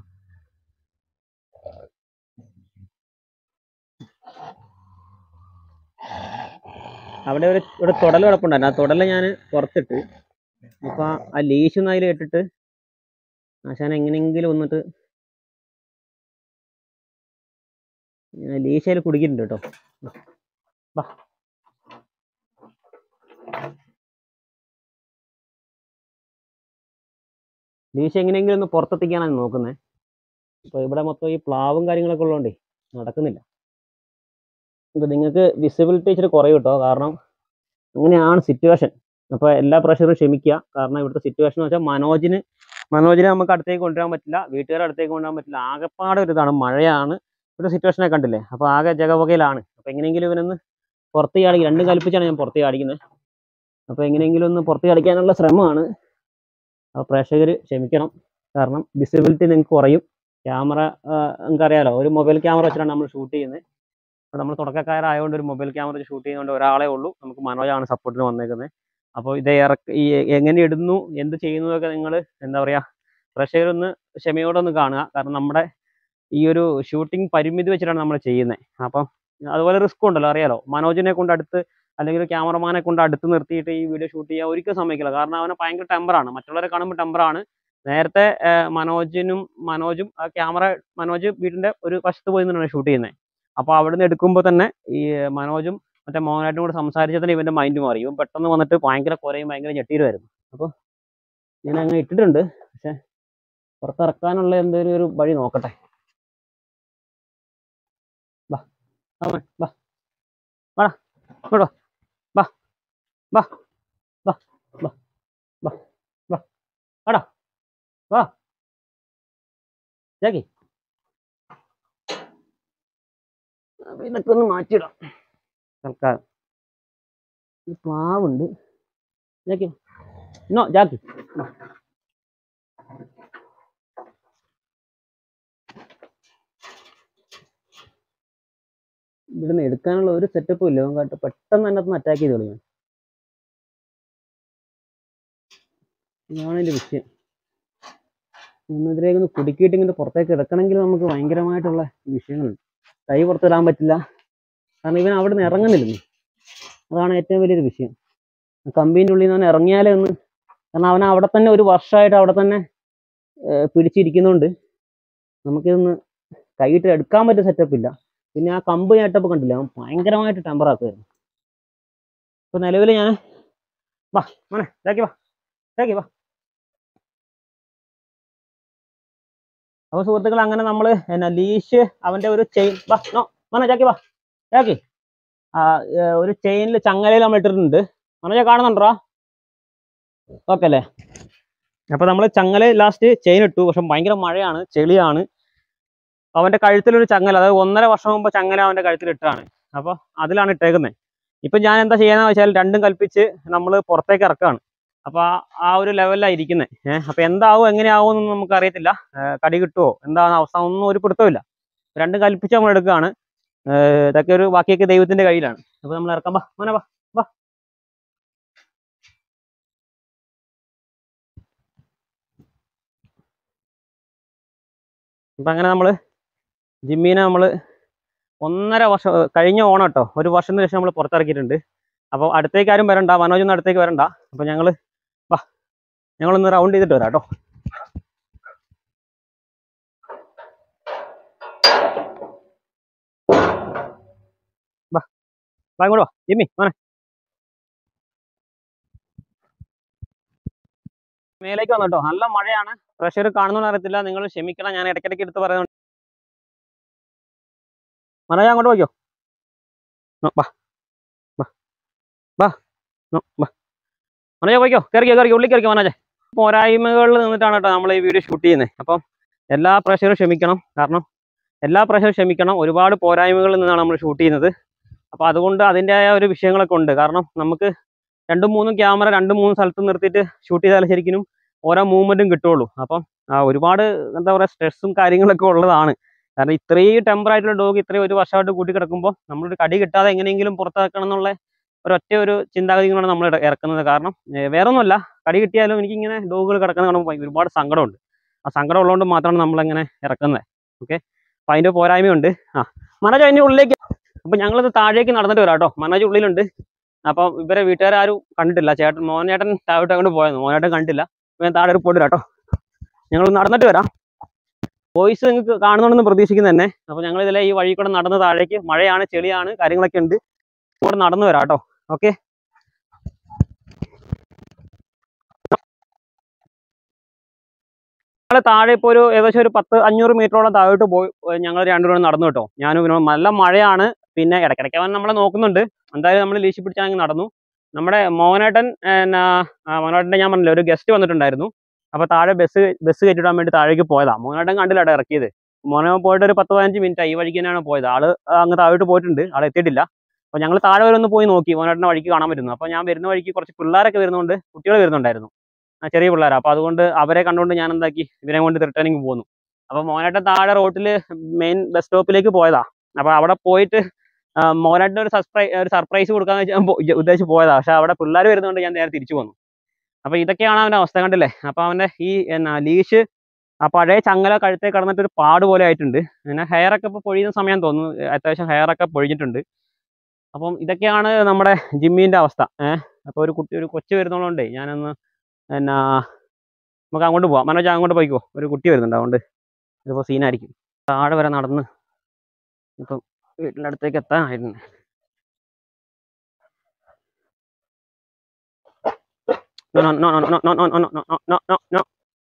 അവിടെ ഒരു ഇവിടെ തുടൽ കിടപ്പുണ്ടായിരുന്നു ആ തുടല് ഞാൻ പുറത്തിട്ട് അപ്പൊ ആ ലീശ് ഒന്ന് അതിൽ ഇട്ടിട്ട് ആശാൻ എങ്ങനെയെങ്കിലും വന്നിട്ട് ലീശ അതിൽ കുടുക്കിയിട്ടുണ്ട് കേട്ടോ വാ ലീശ എങ്ങനെയെങ്കിലും ഒന്ന് പുറത്തെത്തിക്കാനാണ് നോക്കുന്നത് അപ്പൊ ഇവിടെ മൊത്തം ഈ പ്ലാവും കാര്യങ്ങളൊക്കെ ഉള്ളതുകൊണ്ടേ നടക്കുന്നില്ല ഇപ്പൊ നിങ്ങൾക്ക് വിസിബിലിറ്റി ഇച്ചിരി കുറയും കേട്ടോ കാരണം അങ്ങനെയാണ് സിറ്റുവേഷൻ അപ്പോൾ എല്ലാ പ്രഷറും ക്ഷമിക്കുക കാരണം ഇവിടുത്തെ സിറ്റുവേഷൻ എന്ന് വെച്ചാൽ മനോജിന് മനോജിനെ നമുക്ക് അടുത്തേക്ക് കൊണ്ടുവരാൻ പറ്റില്ല വീട്ടുകാരെ അടുത്തേക്ക് കൊണ്ടുവരാൻ പറ്റില്ല ആകെപ്പാടെ ഒരു ഇതാണ് മഴയാണ് ഇവിടെ സിറ്റുവേഷനെ കണ്ടില്ലേ അപ്പോൾ ആകെ ജഗവകയിലാണ് അപ്പോൾ എങ്ങനെയെങ്കിലും ഇവനൊന്ന് പുറത്ത് ചാടി രണ്ടും കൽപ്പിച്ചാണ് ഞാൻ പുറത്ത് ചാടിക്കുന്നത് അപ്പോൾ എങ്ങനെയെങ്കിലും ഒന്ന് പുറത്ത് ചാടിക്കാനുള്ള ശ്രമമാണ് അപ്പോൾ പ്രേക്ഷകർ ക്ഷമിക്കണം കാരണം വിസിബിലിറ്റി നിങ്ങൾക്ക് കുറയും ക്യാമറ നിങ്ങൾക്കറിയാലോ ഒരു മൊബൈൽ ക്യാമറ വെച്ചിട്ടാണ് നമ്മൾ ഷൂട്ട് ചെയ്യുന്നത് അപ്പോൾ നമ്മൾ തുടക്കക്കാരായതുകൊണ്ട് ഒരു മൊബൈൽ ക്യാമറ വെച്ച് ഷൂട്ട് ചെയ്യുന്നതുകൊണ്ട് ഒരാളെ ഉള്ളൂ നമുക്ക് മനോജാണ് സപ്പോർട്ടിന് വന്നേക്കുന്നത് അപ്പോൾ ഇത് ഇറക്ക് ഈ എങ്ങനെ ഇടുന്നു എന്ത് ചെയ്യുന്നതൊക്കെ നിങ്ങൾ എന്താ പറയുക പ്രേക്ഷകരൊന്ന് ക്ഷമയോടെ ഒന്ന് കാണുക കാരണം നമ്മുടെ ഈ ഒരു ഷൂട്ടിംഗ് പരിമിതി വെച്ചിട്ടാണ് നമ്മൾ ചെയ്യുന്നത് അപ്പം അതുപോലെ റിസ്ക് ഉണ്ടല്ലോ അറിയാലോ മനോജിനെ കൊണ്ട് അടുത്ത് അല്ലെങ്കിൽ ഒരു ക്യാമറമാനെ കൊണ്ട് അടുത്ത് നിർത്തിയിട്ട് ഈ വീഡിയോ ഷൂട്ട് ചെയ്യാൻ ഒരിക്കലും സമ്മതിക്കില്ല കാരണം അവന് ഭയങ്കര ടെമ്പറാണ് മറ്റുള്ളവരെ കാണുമ്പോൾ ടെമ്പറാണ് നേരത്തെ ഏർ മനോജിനും മനോജും ആ ക്യാമറ മനോജ് വീടിന്റെ ഒരു വശത്ത് പോയി നിന്നാണ് ഷൂട്ട് ചെയ്യുന്നത് അപ്പോൾ അവിടെ നിന്ന് എടുക്കുമ്പോൾ തന്നെ ഈ മനോജും മറ്റേ മോഹനായിട്ടും കൂടെ സംസാരിച്ചതിന് ഇവന്റെ മൈൻഡ് മാറി ഇവൻ പെട്ടെന്ന് വന്നിട്ട് ഭയങ്കര കുറയും ഭയങ്കര ഞെട്ടിയിരുമായിരുന്നു അപ്പോൾ ഞാൻ അങ്ങനെ ഇട്ടിട്ടുണ്ട് പക്ഷെ പുറത്തിറക്കാനുള്ള എന്തെങ്കിലും ഒരു വഴി നോക്കട്ടെ വാ വാ മോനെ, വാ വാടാ ഇങ്ങോട്ട് വാ വാ വാ വാ വാ വാ വാടാ വാ ജാക്കി അപ്പൊ ഇതൊക്കെ ഒന്ന് മാറ്റിയിടാം തൽക്കാലം ഈ പ്ലാവുണ്ട് ജാക്കി നോ ജാക്കി വാ. ഇവിടുന്ന് എടുക്കാനുള്ള ഒരു സെറ്റപ്പും ഇല്ല അവൻ കാട്ട് പെട്ടെന്ന് തന്നെ ഒന്ന് അറ്റാക്ക് ചെയ്ത് കളിയാൻ ഇതാണ് എൻ്റെ വിഷയം ഒന്നിതിലേക്ക് ഒന്ന് കുടുക്കിയിട്ട് ഇങ്ങനെ പുറത്തേക്ക് എടുക്കണമെങ്കിൽ നമുക്ക് ഭയങ്കരമായിട്ടുള്ള വിഷയങ്ങളുണ്ട് കൈ പുറത്തിടാൻ പറ്റില്ല കാരണം ഇവൻ അവിടെ നിന്ന് ഇറങ്ങുന്നില്ലെന്ന് അതാണ് ഏറ്റവും വലിയൊരു വിഷയം കമ്പീൻ്റെ ഉള്ളിൽ നിന്ന് അവൻ ഇറങ്ങിയാലേ ഒന്ന് കാരണം അവൻ അവിടെ തന്നെ ഒരു വർഷമായിട്ട് അവിടെ തന്നെ ഏർ പിടിച്ചിരിക്കുന്നതുകൊണ്ട് നമുക്കിതൊന്ന് കൈയിട്ട് എടുക്കാൻ പറ്റിയ സെറ്റപ്പ് ഇല്ല പിന്നെ ആ കമ്പ് ചേട്ടപ്പ് കണ്ടില്ല അവൻ ഭയങ്കരമായിട്ട് ടെമ്പർ ആക്കുമായിരുന്നു ഇപ്പൊ നിലവിൽ ഞാൻ വാ മോനെ ഇതാക്കി വാ ഇതാക്കി വാ അപ്പൊ സുഹൃത്തുക്കൾ അങ്ങനെ നമ്മൾ എന്നാ ലീഷ് അവന്റെ ഒരു ചെയിൻ വാ നോ മോനെ ജാക്കി വാ ജാക്കി ആ ഏ, ഒരു ചെയിനിൽ ചങ്ങലയിൽ നമ്മൾ ഇട്ടിട്ടുണ്ട് മനോജ കാണുന്നുണ്ടോ ഓക്കെ അല്ലേ അപ്പൊ നമ്മൾ ചങ്ങല ലാസ്റ്റ് ചെയിൻ ഇട്ടു പക്ഷെ ഭയങ്കര മഴയാണ് ചെളിയാണ് അവന്റെ കഴുത്തിലൊരു ചങ്ങല അതായത് ഒന്നര വർഷം മുമ്പ് ചങ്ങല അവന്റെ കഴുത്തിൽ ഇട്ടതാണ് അപ്പോൾ അതിലാണ് ഇട്ടേക്കുന്നത് ഇപ്പൊ ഞാൻ എന്താ ചെയ്യാന്ന് വെച്ചാൽ രണ്ടും കൽപ്പിച്ച് നമ്മൾ പുറത്തേക്ക് ഇറക്കാണ് അപ്പൊ ആ- ആ ഒരു ലെവലിലാണ് ഇരിക്കുന്നത് ഏഹ് അപ്പൊ എന്താവും എങ്ങനെയാവും എന്നൊന്നും നമുക്ക് അറിയത്തില്ല ഏഹ് കടി കിട്ടുമോ എന്താണ് അവസ്ഥ ഒന്നും ഒരു പിടുത്തമില്ല രണ്ടും കൽപ്പിച്ച് നമ്മൾ എടുക്കുകയാണ് ഏഹ് ഇതൊക്കെ ഒരു ബാക്കിയൊക്കെ ദൈവത്തിന്റെ കയ്യിലാണ് അപ്പൊ നമ്മൾ ഇറക്കാം വാ മോനെ വാ വാ അപ്പൊ അങ്ങനെ നമ്മള് ജിമ്മീനെ നമ്മൾ ഒന്നര വർഷം ഏർ കഴിഞ്ഞ ഓണം കേട്ടോ ഒരു വർഷത്തിന് ശേഷം നമ്മൾ പുറത്തിറക്കിയിട്ടുണ്ട് അപ്പോൾ അടുത്തേക്ക് ആരും വരണ്ട മനോജൊന്നും അടുത്തേക്ക് വരണ്ട അപ്പോൾ ഞങ്ങൾ വാ ഞങ്ങളൊന്ന് റൗണ്ട് ചെയ്തിട്ട് വരാം കേട്ടോ വാ വാ ഇങ്ങോട്ട് വാ ജിമ്മി മോനെ മേലേക്ക് വന്നു കേട്ടോ നല്ല മഴയാണ് പ്രഷർ കാണുന്നതെന്ന് അറിയത്തില്ല നിങ്ങൾ ക്ഷമിക്കണം ഞാൻ ഇടയ്ക്കിടയ്ക്ക് എടുത്ത് പറയുന്നുണ്ട് മനോജ് അങ്ങോട്ട് പോയിക്കോ നോ, വാ വാ വാ നോ, വാ മനോജ് പോയിക്കോ കയറിക്കോ കയറിക്കോ ഉള്ളിൽ കയറിക്കോ മനോജ് പോരായ്മകളിൽ നിന്നിട്ടാണ് കേട്ടോ നമ്മൾ ഈ വീഡിയോ ഷൂട്ട് ചെയ്യുന്നത് അപ്പം എല്ലാ പ്രഷറും ക്ഷമിക്കണം കാരണം എല്ലാ പ്രഷറും ക്ഷമിക്കണം ഒരുപാട് പോരായ്മകളിൽ നിന്നാണ് നമ്മൾ ഷൂട്ട് ചെയ്യുന്നത് അപ്പോൾ അതുകൊണ്ട് അതിൻ്റെതായ ഒരു വിഷയങ്ങളൊക്കെ ഉണ്ട് കാരണം നമുക്ക് രണ്ടും മൂന്നും ക്യാമറ രണ്ടും മൂന്നും സ്ഥലത്ത് നിർത്തിയിട്ട് ഷൂട്ട് ചെയ്താൽ ശരിക്കും ഓരോ മൂവ്മെൻറ്റും കിട്ടുള്ളൂ അപ്പം ആ, ഒരുപാട് എന്താ പറയുക സ്ട്രെസ്സും കാര്യങ്ങളൊക്കെ ഉള്ളതാണ് കാരണം ഇത്രയും ടെമ്പർ ആയിട്ടുള്ള ഡോഗ് ഇത്രയും ഒരു വർഷമായിട്ട് കൂട്ടി കിടക്കുമ്പോൾ നമ്മളൊരു കടി കിട്ടാതെ എങ്ങനെയെങ്കിലും പുറത്താക്കണം എന്നുള്ള ഒരൊറ്റ ഒരു ചിന്താഗതി കൊണ്ടാണ് നമ്മൾ ഇട- ഇറക്കുന്നത് കാരണം ഏ, വേറെ ഒന്നുമല്ല കടി കിട്ടിയാലും എനിക്കിങ്ങനെ ഡോഗുകൾ കിടക്കുന്ന കാണുമ്പോൾ ഭയങ്കര ഒരുപാട് സങ്കടമുണ്ട് ആ സങ്കടം ഉള്ളതുകൊണ്ട് മാത്രമാണ് നമ്മളിങ്ങനെ ഇറക്കുന്നത് ഓക്കെ അപ്പം അതിൻ്റെ പോരായ്മയുണ്ട് ആ മനോജ് അതിൻ്റെ ഉള്ളിലേക്ക് അപ്പം ഞങ്ങളിത് താഴേക്ക് നടന്നിട്ട് വരാം കേട്ടോ മനോജ് ഉള്ളിലുണ്ട് അപ്പം ഇവരെ വീട്ടുകാരും കണ്ടിട്ടില്ല ചേട്ടൻ മോനേട്ടൻ താഴോട്ട് അങ്ങോട്ട് പോയത് മോനേട്ടൻ കണ്ടില്ല അപ്പം ഞാൻ താഴെ ഒരു പോയിട്ട് കേട്ടോ ഞങ്ങൾ നടന്നിട്ട് വരാം വോയിസ് നിങ്ങൾക്ക് കാണുന്നുണ്ടെന്ന് പ്രതീക്ഷിക്കുന്നു തന്നെ അപ്പോൾ ഞങ്ങൾ ഇതിലെ ഈ വഴി കൂടെ നടന്ന് താഴേക്ക് മഴയാണ് ചെളിയാണ് കാര്യങ്ങളൊക്കെ ഉണ്ട് കൂടെ നടന്നു വരാം കേട്ടോ ഓക്കെ ഞങ്ങൾ താഴെ ഇപ്പോൾ ഒരു ഏകദേശം ഒരു പത്ത് അഞ്ഞൂറ് മീറ്ററോളം താഴോട്ട് പോയി ഞങ്ങൾ രണ്ടുപേരും നടന്നു കേട്ടോ ഞാനും വിനോദം നല്ല മഴയാണ് പിന്നെ ഇടയ്ക്കിടയ്ക്ക് അവൻ നമ്മളെ നോക്കുന്നുണ്ട് എന്തായാലും നമ്മൾ ലീശി പിടിച്ചാണെങ്കിൽ നടന്നു നമ്മുടെ മോനേട്ടൻ എന്നാ ആ, മോനേട്ടൻ്റെ ഞാൻ പറഞ്ഞില്ല ഒരു ഗസ്റ്റ് വന്നിട്ടുണ്ടായിരുന്നു അപ്പോൾ താഴെ ബസ് ബസ് കയറ്റിടാൻ വേണ്ടി താഴേക്ക് പോയതാ മോനേട്ടൻ കണ്ടില്ല അവിടെ ഇറക്കിയത് മോനെ പോയിട്ട് ഒരു പത്ത് പതിനഞ്ച് മിനിറ്റ് ഈ വഴിക്ക് തന്നെയാണ് പോയത് ആള് അങ്ങ് താഴോട്ട് പോയിട്ടുണ്ട് ആൾ എത്തിയിട്ടില്ല അപ്പോൾ ഞങ്ങൾ താഴെ വരെ ഒന്ന് പോയി നോക്കി മോനേട്ടൻ്റെ വഴിക്ക് കാണാൻ പറ്റുന്നു അപ്പോൾ ഞാൻ വരുന്ന വഴിക്ക് കുറച്ച് പിള്ളേരൊക്കെ വരുന്നുണ്ട് കുട്ടികൾ വരുന്നുണ്ടായിരുന്നു ആ, ചെറിയ പിള്ളേരാ അപ്പോൾ അതുകൊണ്ട് അവരെ കണ്ടുകൊണ്ട് ഞാൻ എന്താക്കി ഇവരെ കൊണ്ട് റിട്ടേണിങ് പോന്നു അപ്പോൾ മോനേട്ടൻ താഴെ റോട്ടിൽ മെയിൻ ബസ് സ്റ്റോപ്പിലേക്ക് പോയതാ അപ്പോൾ അവിടെ പോയിട്ട് ആ, മോനേട്ടന് ഒരു സർപ്രൈ ഒരു സർപ്രൈസ് കൊടുക്കാന്ന് വെച്ച് ഞാൻ പോ- ഉദ്ദേശിച്ച് പോയതാ പക്ഷെ അവിടെ പിള്ളേർ വരുന്നതുകൊണ്ട് ഞാൻ നേരെ തിരിച്ചു വന്നു അപ്പോൾ ഇതൊക്കെയാണ് അവൻ്റെ അവസ്ഥ കണ്ടില്ലേ അപ്പോൾ അവൻ്റെ ഈ എന്നാ ലീഷ് ആ പഴയ ചങ്ങല കഴുത്തേ കടന്നിട്ട് ഒരു പാട് പോലെ ആയിട്ടുണ്ട് പിന്നെ ഹെയർ ഒക്കെ ഇപ്പോൾ പൊഴിയുന്ന സമയം തോന്നുന്നു അത്യാവശ്യം ഹെയർ ഒക്കെ പൊഴിഞ്ഞിട്ടുണ്ട് അപ്പം ഇതൊക്കെയാണ് നമ്മുടെ ജിമ്മിൻ്റെ അവസ്ഥ ഏഹ് അപ്പോൾ ഒരു കുട്ടി ഒരു കൊച്ചു വരുന്നതുകൊണ്ടേ ഞാനൊന്ന് എന്നാ നമുക്ക് അങ്ങോട്ട് പോവാം മനോജ് അങ്ങോട്ട് പോയിക്കോ ഒരു കുട്ടി വരുന്നുണ്ട് അതുകൊണ്ട് ഇതിപ്പോൾ സീനായിരിക്കും താഴെ വരെ നടന്ന് ഇപ്പം വീട്ടിൻ്റെ അടുത്തേക്ക് എത്താനായിരുന്നു No, no, no, no, no, no, no, no, no, no, no, no, no.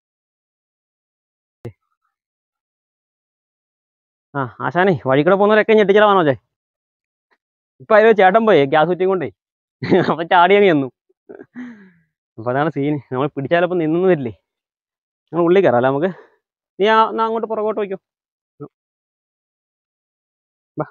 ആ ആശാനെ വഴി കൂടെ പോകുന്നവരൊക്കെ ഞെട്ടിച്ചാ മനോജെ ഇപ്പൊ അതിൽ ചേട്ടൻ പോയി ഗ്യാസ് കുറ്റിയും കൊണ്ടേ അപ്പൊ ചാടി അങ്ങ് ചെന്നു അപ്പൊ അതാണ് സീൻ നമ്മൾ പിടിച്ചാലപ്പോ നിന്നു വരില്ലേ നമ്മൾ ഉള്ളിൽ കയറാം നമുക്ക് നീ ആ എന്നാ അങ്ങോട്ട് പുറകോട്ട് വയ്ക്കോ വാ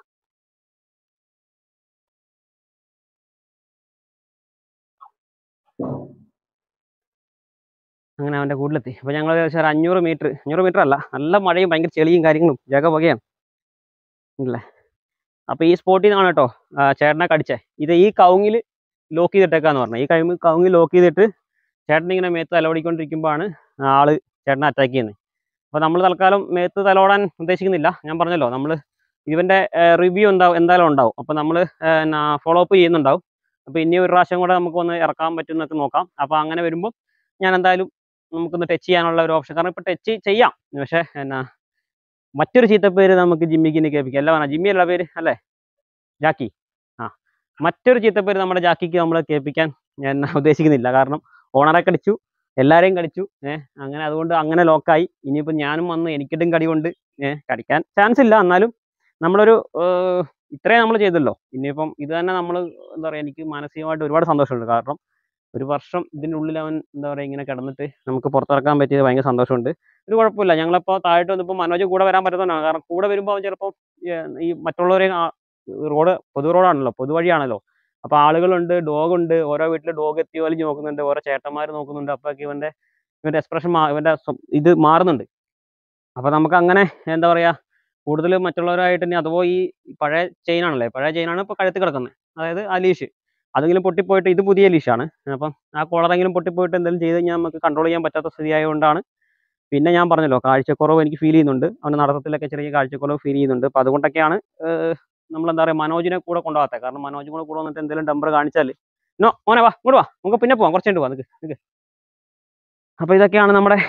അങ്ങനെ അവൻ്റെ കൂട്ടിലെത്തി അപ്പോൾ ഞങ്ങൾ ഏകദേശം ഒരു അഞ്ഞൂറ് മീറ്റർ അഞ്ഞൂറ് മീറ്റർ അല്ല നല്ല മഴയും ഭയങ്കര ചെളിയും കാര്യങ്ങളും ജഗ പുകയാണ് ഇല്ലേ അപ്പോൾ ഈ സ്പോട്ടിൽ നിന്നാണ് കേട്ടോ ആ, ചേട്ടനെ കടിച്ചേ ഇത് ഈ കവുങ്ങിൽ ലോക്ക് ചെയ്തിട്ടേക്കാന്ന് പറഞ്ഞു ഈ കവുങ്ങ് കവുങ്ങിൽ ലോക്ക് ചെയ്തിട്ട് ചേട്ടൻ ഇങ്ങനെ മേത്ത് തലവടിക്കൊണ്ടിരിക്കുമ്പോഴാണ് ആള് ചേട്ടനെ അറ്റാക്ക് ചെയ്യുന്നത് അപ്പോൾ നമ്മൾ തൽക്കാലം മേത്ത് തലോടാൻ ഉദ്ദേശിക്കുന്നില്ല ഞാൻ പറഞ്ഞല്ലോ നമ്മൾ ഇവൻ്റെ റിവ്യൂ എന്താവും എന്തായാലും ഉണ്ടാവും അപ്പോൾ നമ്മൾ ഫോളോ അപ്പ് ചെയ്യുന്നുണ്ടാവും അപ്പോൾ ഇനി ഒരു പ്രാവശ്യം കൂടെ നമുക്ക് ഒന്ന് ഇറക്കാൻ പറ്റുന്നൊക്കെ നോക്കാം അപ്പോൾ അങ്ങനെ വരുമ്പോൾ ഞാൻ എന്തായാലും നമുക്കൊന്ന് ടച്ച് ചെയ്യാനുള്ള ഒരു ഓപ്ഷൻ കാരണം ഇപ്പോൾ ടച്ച് ചെയ്യാം പക്ഷേ എന്നാ മറ്റൊരു ചീത്തപ്പേര് നമുക്ക് ജിമ്മിക്കിന് കേൾപ്പിക്കാം അല്ല പറഞ്ഞ ജിമ്മി അല്ല പേര് അല്ലേ ജാക്കി ആ മറ്റൊരു ചീത്തപ്പേര് നമ്മുടെ ജാക്കിക്ക് നമ്മൾ കേൾപ്പിക്കാൻ ഞാൻ ഉദ്ദേശിക്കുന്നില്ല കാരണം ഓണറെ കടിച്ചു എല്ലാവരെയും കടിച്ചു ഏഹ് അങ്ങനെ അതുകൊണ്ട് അങ്ങനെ ലോക്കായി ഇനിയിപ്പോൾ ഞാനും വന്ന് എനിക്കിട്ടും കടി കൊണ്ട് ഏഹ് കടിക്കാൻ ചാൻസ് ഇല്ല എന്നാലും നമ്മളൊരു ഏഹ്, ഇത്രയും നമ്മൾ ചെയ്തല്ലോ ഇനിയിപ്പം ഇത് തന്നെ നമ്മൾ എന്താ പറയുക എനിക്ക് മാനസികമായിട്ട് ഒരുപാട് സന്തോഷമുണ്ട് കാരണം ഒരു വർഷം ഇതിൻ്റെ ഉള്ളിൽ അവൻ എന്താ പറയുക ഇങ്ങനെ കിടന്നിട്ട് നമുക്ക് പുറത്തിറക്കാൻ പറ്റിയത് ഭയങ്കര സന്തോഷമുണ്ട് ഒരു കുഴപ്പമില്ല ഞങ്ങളിപ്പോൾ താഴോട്ട് വന്നപ്പോൾ മനോജ് കൂടെ വരാൻ പറ്റുന്നതാണ് കാരണം കൂടെ വരുമ്പോൾ അവൻ ചിലപ്പോൾ ഈ മറ്റുള്ളവരെ റോഡ് പൊതു റോഡാണല്ലോ പൊതുവഴിയാണല്ലോ അപ്പോൾ ആളുകളുണ്ട് ഡോഗ് ഉണ്ട് ഓരോ വീട്ടിൽ ഡോഗ് എത്തി വലിഞ്ഞ് നോക്കുന്നുണ്ട് ഓരോ ചേട്ടന്മാർ നോക്കുന്നുണ്ട് അപ്പോഴൊക്കെ ഇവൻ്റെ ഇവൻ്റെ എക്സ്പ്രഷൻ മാ ഇവൻ്റെ സ്വ- ഇത് മാറുന്നുണ്ട് അപ്പോൾ നമുക്ക് അങ്ങനെ എന്താ പറയുക കൂടുതൽ മറ്റുള്ളവരായിട്ട് ഇനി അഥവാ ഈ പഴയ ചെയിനാണല്ലേ പഴയ ചെയിനാണ് ഇപ്പോൾ കഴുത്ത് കിടക്കുന്നത് അതായത് ആ ലീഷ് അതെങ്കിലും പൊട്ടിപ്പോയിട്ട് ഇത് പുതിയ ലീഷാണ് അപ്പം ആ കോളറെങ്കിലും പൊട്ടിപ്പോയിട്ട് എന്തെങ്കിലും ചെയ്ത് കഴിഞ്ഞാൽ നമുക്ക് കൺട്രോൾ ചെയ്യാൻ പറ്റാത്ത സ്ഥിതി ആയതുകൊണ്ടാണ് പിന്നെ ഞാൻ പറഞ്ഞല്ലോ കാഴ്ചക്കുറവ് എനിക്ക് ഫീൽ ചെയ്യുന്നുണ്ട് അവൻ്റെ നടത്തത്തിലൊക്കെ ചെറിയ കാഴ്ചക്കുറവ് ഫീൽ ചെയ്യുന്നുണ്ട് അപ്പോൾ അതുകൊണ്ടൊക്കെയാണ് നമ്മൾ എന്താ പറയുക മനോജിനെ കൂടെ കൊണ്ടുപോകാത്തത് കാരണം മനോജും കൂടെ കൂടെ വന്നിട്ട് എന്തെങ്കിലും ടെമ്പർ കാണിച്ചാൽ നോ മോനെ വാ ഇങ്ങോട്ട് വാ നമുക്ക് പിന്നെ പോവാം കുറച്ച് കഴിഞ്ഞിട്ട് പോവാം നിൽക്ക് നിൽക്ക് അപ്പോൾ ഇതൊക്കെയാണ് നമ്മുടെ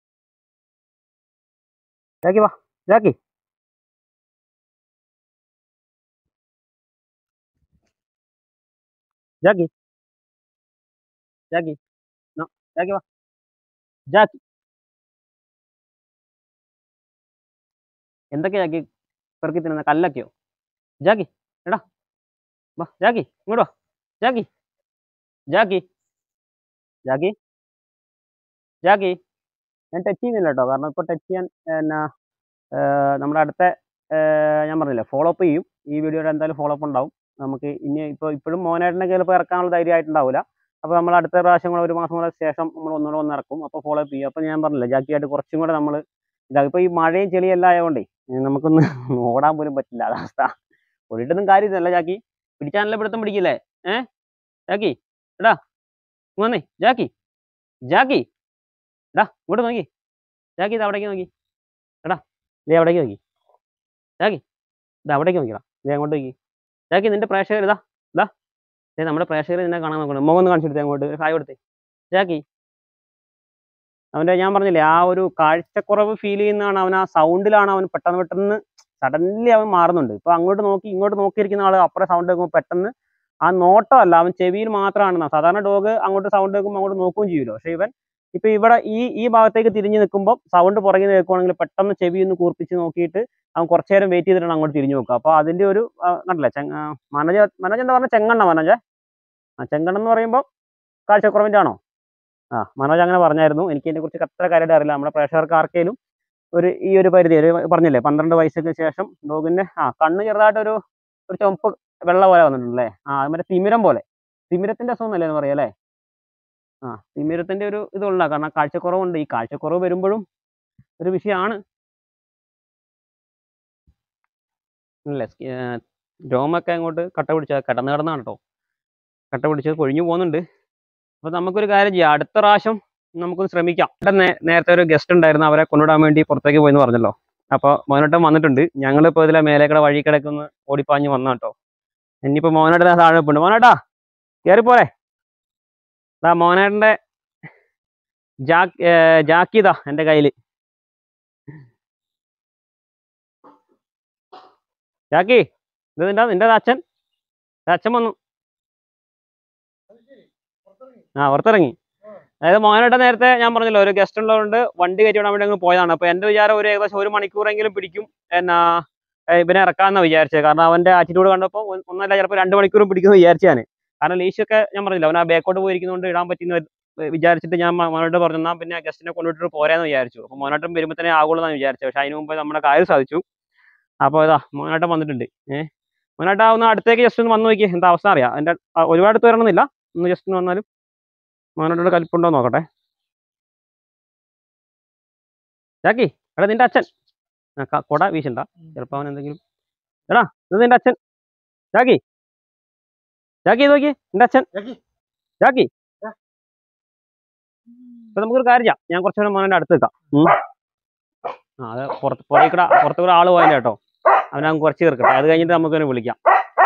ജാക്കി വാ ജാക്കി ജാക്കി ജാക്കി നോ ജാക്കി വാ ജാക്കി എന്തൊക്കെയാ ജാക്കി പെറുക്കി തിന്നുന്ന കല്ലൊക്കെയോ ജാക്കി എടാ വാ ജാക്കി ഇങ്ങോട്ട് വാ ജാക്കി ജാക്കി ജാക്കി ജാക്കി ഞാൻ ടച്ച് ചെയ്യുന്നില്ല കേട്ടോ കാരണം ഇപ്പോൾ ടച്ച് ചെയ്യാൻ എന്നാ ഏർ നമ്മുടെ അടുത്ത ഏർ ഞാൻ പറഞ്ഞില്ലേ ഫോളോ അപ്പ് ചെയ്യും ഈ വീഡിയോയുടെ എന്തായാലും ഫോളോ അപ്പ് ഉണ്ടാവും നമുക്ക് ഇനി ഇപ്പോൾ ഇപ്പോഴും മോനായിട്ടിനെ ചിലപ്പോൾ ഇറക്കാനുള്ള ധൈര്യമായിട്ടുണ്ടാവില്ല അപ്പോൾ നമ്മൾ അടുത്ത പ്രാവശ്യം കൂടെ ഒരു മാസം കൂടെ ശേഷം നമ്മൾ ഒന്നുകൂടെ ഒന്ന് ഇറക്കും അപ്പോൾ ഫോളോ അപ്പ് ചെയ്യും അപ്പോൾ ഞാൻ പറഞ്ഞില്ല ജാക്കിയായിട്ട് കുറച്ചും കൂടെ നമ്മൾ ഇതാ ഇപ്പോൾ ഈ മഴയും ചെളിയെല്ലാം ആയതുകൊണ്ടേ ഇനി നമുക്കൊന്ന് ഓടാൻ പോലും പറ്റില്ല അതാ അവസ്ഥ ഓടിയിട്ടൊന്നും കാര്യമില്ല ജാക്കി പിടിച്ചാനല്ലേ പിടുത്തം പിടിക്കില്ലേ ഏ ജാക്കി എടാ ഇങ്ങ് വന്നേ ജാക്കി ജാക്കി എടാ ഇങ്ങോട്ട് നോക്കി ജാക്കി ഇത് അവിടേക്ക് നോക്കി എടാ ദേ അവിടേക്ക് നോക്കി ജാക്കി ഇത് അവിടേക്ക് നോക്കിടാ ദേ അങ്ങോട്ട് നോക്കി ജാക്കി നിന്റെ പ്രേക്ഷകർ ഇതാ ഇതാ ദേ നമ്മുടെ പ്രേക്ഷകർ നിന്നെ കാണാൻ നോക്കണം മുഖം ഒന്ന് കാണിച്ചു കൊടുത്തേ അങ്ങോട്ട് ഒരു ഹായ് കൊടുത്തേ ജാക്കി അവൻ്റെ ഞാൻ പറഞ്ഞില്ലേ ആ ഒരു കാഴ്ചക്കുറവ് ഫീൽ ചെയ്യുന്നതാണ് അവൻ ആ സൗണ്ടിലാണ് അവൻ പെട്ടെന്ന് പെട്ടെന്ന് സഡൻലി അവൻ മാറുന്നുണ്ട് ഇപ്പൊ അങ്ങോട്ട് നോക്കി ഇങ്ങോട്ട് നോക്കിയിരിക്കുന്ന ആള് അപ്പുറം സൗണ്ട് കേൾക്കുമ്പോൾ പെട്ടെന്ന് ആ നോട്ടമല്ല അവൻ ചെവിയിൽ മാത്രമാണ് സാധാരണ ഡോഗ് അങ്ങോട്ട് സൗണ്ട് കേൾക്കുമ്പോൾ അങ്ങോട്ട് നോക്കുകയും ചെയ്യുമല്ലോ പക്ഷെ ഇവൻ ഇപ്പൊ ഇവിടെ ഈ ഈ ഭാഗത്തേക്ക് തിരിഞ്ഞു നിൽക്കുമ്പോൾ സൗണ്ട് പുറകിൽ നിന്ന് കേൾക്കുവാണെങ്കിൽ പെട്ടെന്ന് ചെവി ഒന്ന് കൂർപ്പിച്ച് നോക്കിയിട്ട് അവൻ കുറച്ചു നേരം വെയിറ്റ് ചെയ്തിട്ടാണ് അങ്ങോട്ട് തിരിഞ്ഞു നോക്കുക അപ്പൊ അതിന്റെ ഒരു ആ, കണ്ടില്ലേ ചെങ്ങ ആ, മനോജ് മനോജ് എന്താ പറഞ്ഞ ചെങ്ങണ്ണ മനോജ് ആ ചെങ്കണ്ണം എന്ന് പറയുമ്പോൾ കാഴ്ചക്കുറവിന്റെ ആണോ ആ മനോജ് അങ്ങനെ പറഞ്ഞായിരുന്നു എനിക്ക് ഇതിനെ കുറിച്ച് അത്ര കാര്യമായിട്ട് അറിയില്ല നമ്മുടെ പ്രേക്ഷകർക്ക് ആർക്കെങ്കിലും ഒരു ഈ ഒരു പരിധി ഒരു പറഞ്ഞില്ലേ പന്ത്രണ്ട് വയസ്സിന് ശേഷം ഡോഗിന്റെ ആ കണ്ണ് ചെറുതായിട്ടൊരു ഒരു ചുവപ്പ് വെള്ള പോലെ വന്നിട്ടുണ്ടല്ലേ ആ അത് മറ്റേ തിമിരം പോലെ തിമിരത്തിന്റെ അസുഖം എന്നല്ലേ എന്ന് പറയാം അല്ലേ ആ തിമിരത്തിന്റെ ഒരു ഇതുള്ള കാരണം കാഴ്ചക്കുറവുണ്ട് ഈ കാഴ്ചക്കുറവ് വരുമ്പോഴും ഒരു വിഷയമാണ് അല്ലേ രോമൊക്കെ അങ്ങോട്ട് കട്ട പിടിച്ച കിടന്ന് കിടന്നാണ് കേട്ടോ കട്ട പിടിച്ച് കൊഴിഞ്ഞു പോകുന്നുണ്ട് അപ്പൊ നമുക്കൊരു കാര്യം ചെയ്യാം അടുത്ത പ്രാവശ്യം നമുക്കൊന്ന് ശ്രമിക്കാം ഇവിടെ നേ- നേരത്തെ ഒരു ഗസ്റ്റ് ഉണ്ടായിരുന്നു അവരെ കൊണ്ടുവിടാൻ വേണ്ടി പുറത്തേക്ക് പോയെന്ന് പറഞ്ഞല്ലോ അപ്പോൾ മോനോട്ടം വന്നിട്ടുണ്ട് ഞങ്ങളിപ്പോൾ ഇതിലെ മേലേക്കട വഴി കിടക്കുന്ന ഓടിപ്പാഞ്ഞ് വന്ന കേട്ടോ ഇനിയിപ്പോൾ മോനോട്ട് താഴെ പോണ്ട് മോനോട്ടാ കയറിപ്പോരെ ദാ മോനേട്ടൻ്റെ ജാക്ക് ഏർ ജാക്കിതാ എൻ്റെ കയ്യിൽ ജാക്കി ഇത് നിന്റെ നിന്റെ അച്ഛൻ ദാ അച്ഛൻ വന്നു ആ പുറത്തിറങ്ങി അതായത് മോനോട്ട് നേരത്തെ ഞാൻ പറഞ്ഞല്ലോ ഒരു ഗസ്റ്റ് ഉള്ളതുകൊണ്ട് വണ്ടി കയറ്റി വിടാൻ വേണ്ടി അങ്ങ് പോയതാണ് അപ്പൊ എന്റെ വിചാരം ഒരു ഏകദേശം ഒരു മണിക്കൂറെങ്കിലും പിടിക്കും എന്നാ ഏ, ഇവനെ ഇറക്കാമെന്ന് വിചാരിച്ചത് കാരണം അവന്റെ ആറ്റിറ്റ്യൂഡ് കണ്ടപ്പോൾ ഒ- ഒന്നല്ല ചിലപ്പോൾ രണ്ട് മണിക്കൂറും പിടിക്കുമെന്ന് വിചാരിച്ചു ഞാൻ കാരണം ലീശൊക്കെ ഞാൻ പറഞ്ഞില്ല അവൻ ആ ബാക്കോട്ട് പോയിരിക്കുന്നതുകൊണ്ട് ഇടാൻ പറ്റുന്ന വിചാരിച്ചിട്ട് ഞാൻ മ- മോനോട്ട് പറഞ്ഞു എന്നാ പിന്നെ ഗസ്റ്റിനെ കൊണ്ടുവിട്ടിട്ട് പോരാന്ന് വിചാരിച്ചു അപ്പൊ മോനോട്ടം വരുമ്പോൾ തന്നെ ആകുള്ളൂ എന്നാണ് വിചാരിച്ചത് പക്ഷെ അതിന് മുമ്പ് നമ്മുടെ കാര്യം സാധിച്ചു അപ്പോൾ ഇതാ മോനോട്ടം വന്നിട്ടുണ്ട് ഏഹ് മോനോട്ട ഒന്ന് അടുത്തേക്ക് ജസ്റ്റ് ഒന്ന് വന്ന് നോക്കി എന്താ അവസ്ഥ അറിയാം എൻ്റെ ഒരുപാട് അടുത്ത് വരണമെന്നില്ല ഒന്ന് ജസ്റ്റ് ഒന്ന് വന്നാലും മോനോട്ടോട് കലിപ്പുണ്ടോ എന്ന് നോക്കട്ടെ ജാക്കി എടാ നിന്റെ അച്ഛൻ ആ, ക- കൊട വീശണ്ട ചിലപ്പോൾ അവൻ എന്തെങ്കിലും എടാ ഇത് നിന്റെ അച്ഛൻ ജാക്കി ജാക്കി ഇത് നോക്കി നിന്റെ അച്ഛൻ ജാക്കി. ജാക്കി ഇപ്പൊ നമുക്കൊരു കാര്യം ചെയ്യാം ഞാൻ കുറച്ചുകൂടെ മോനെ അടുത്ത് നിൽക്കാം ഉം. ആ അത് പുറത്ത് പുറകെ കൂടെ പുറത്ത് കൂടെ ആള് പോയല്ലേ കേട്ടോ അവനെ അങ്ങ് കുറച്ച് തീർക്കട്ടെ അത് കഴിഞ്ഞിട്ട് നമുക്ക് അവനെ വിളിക്കാം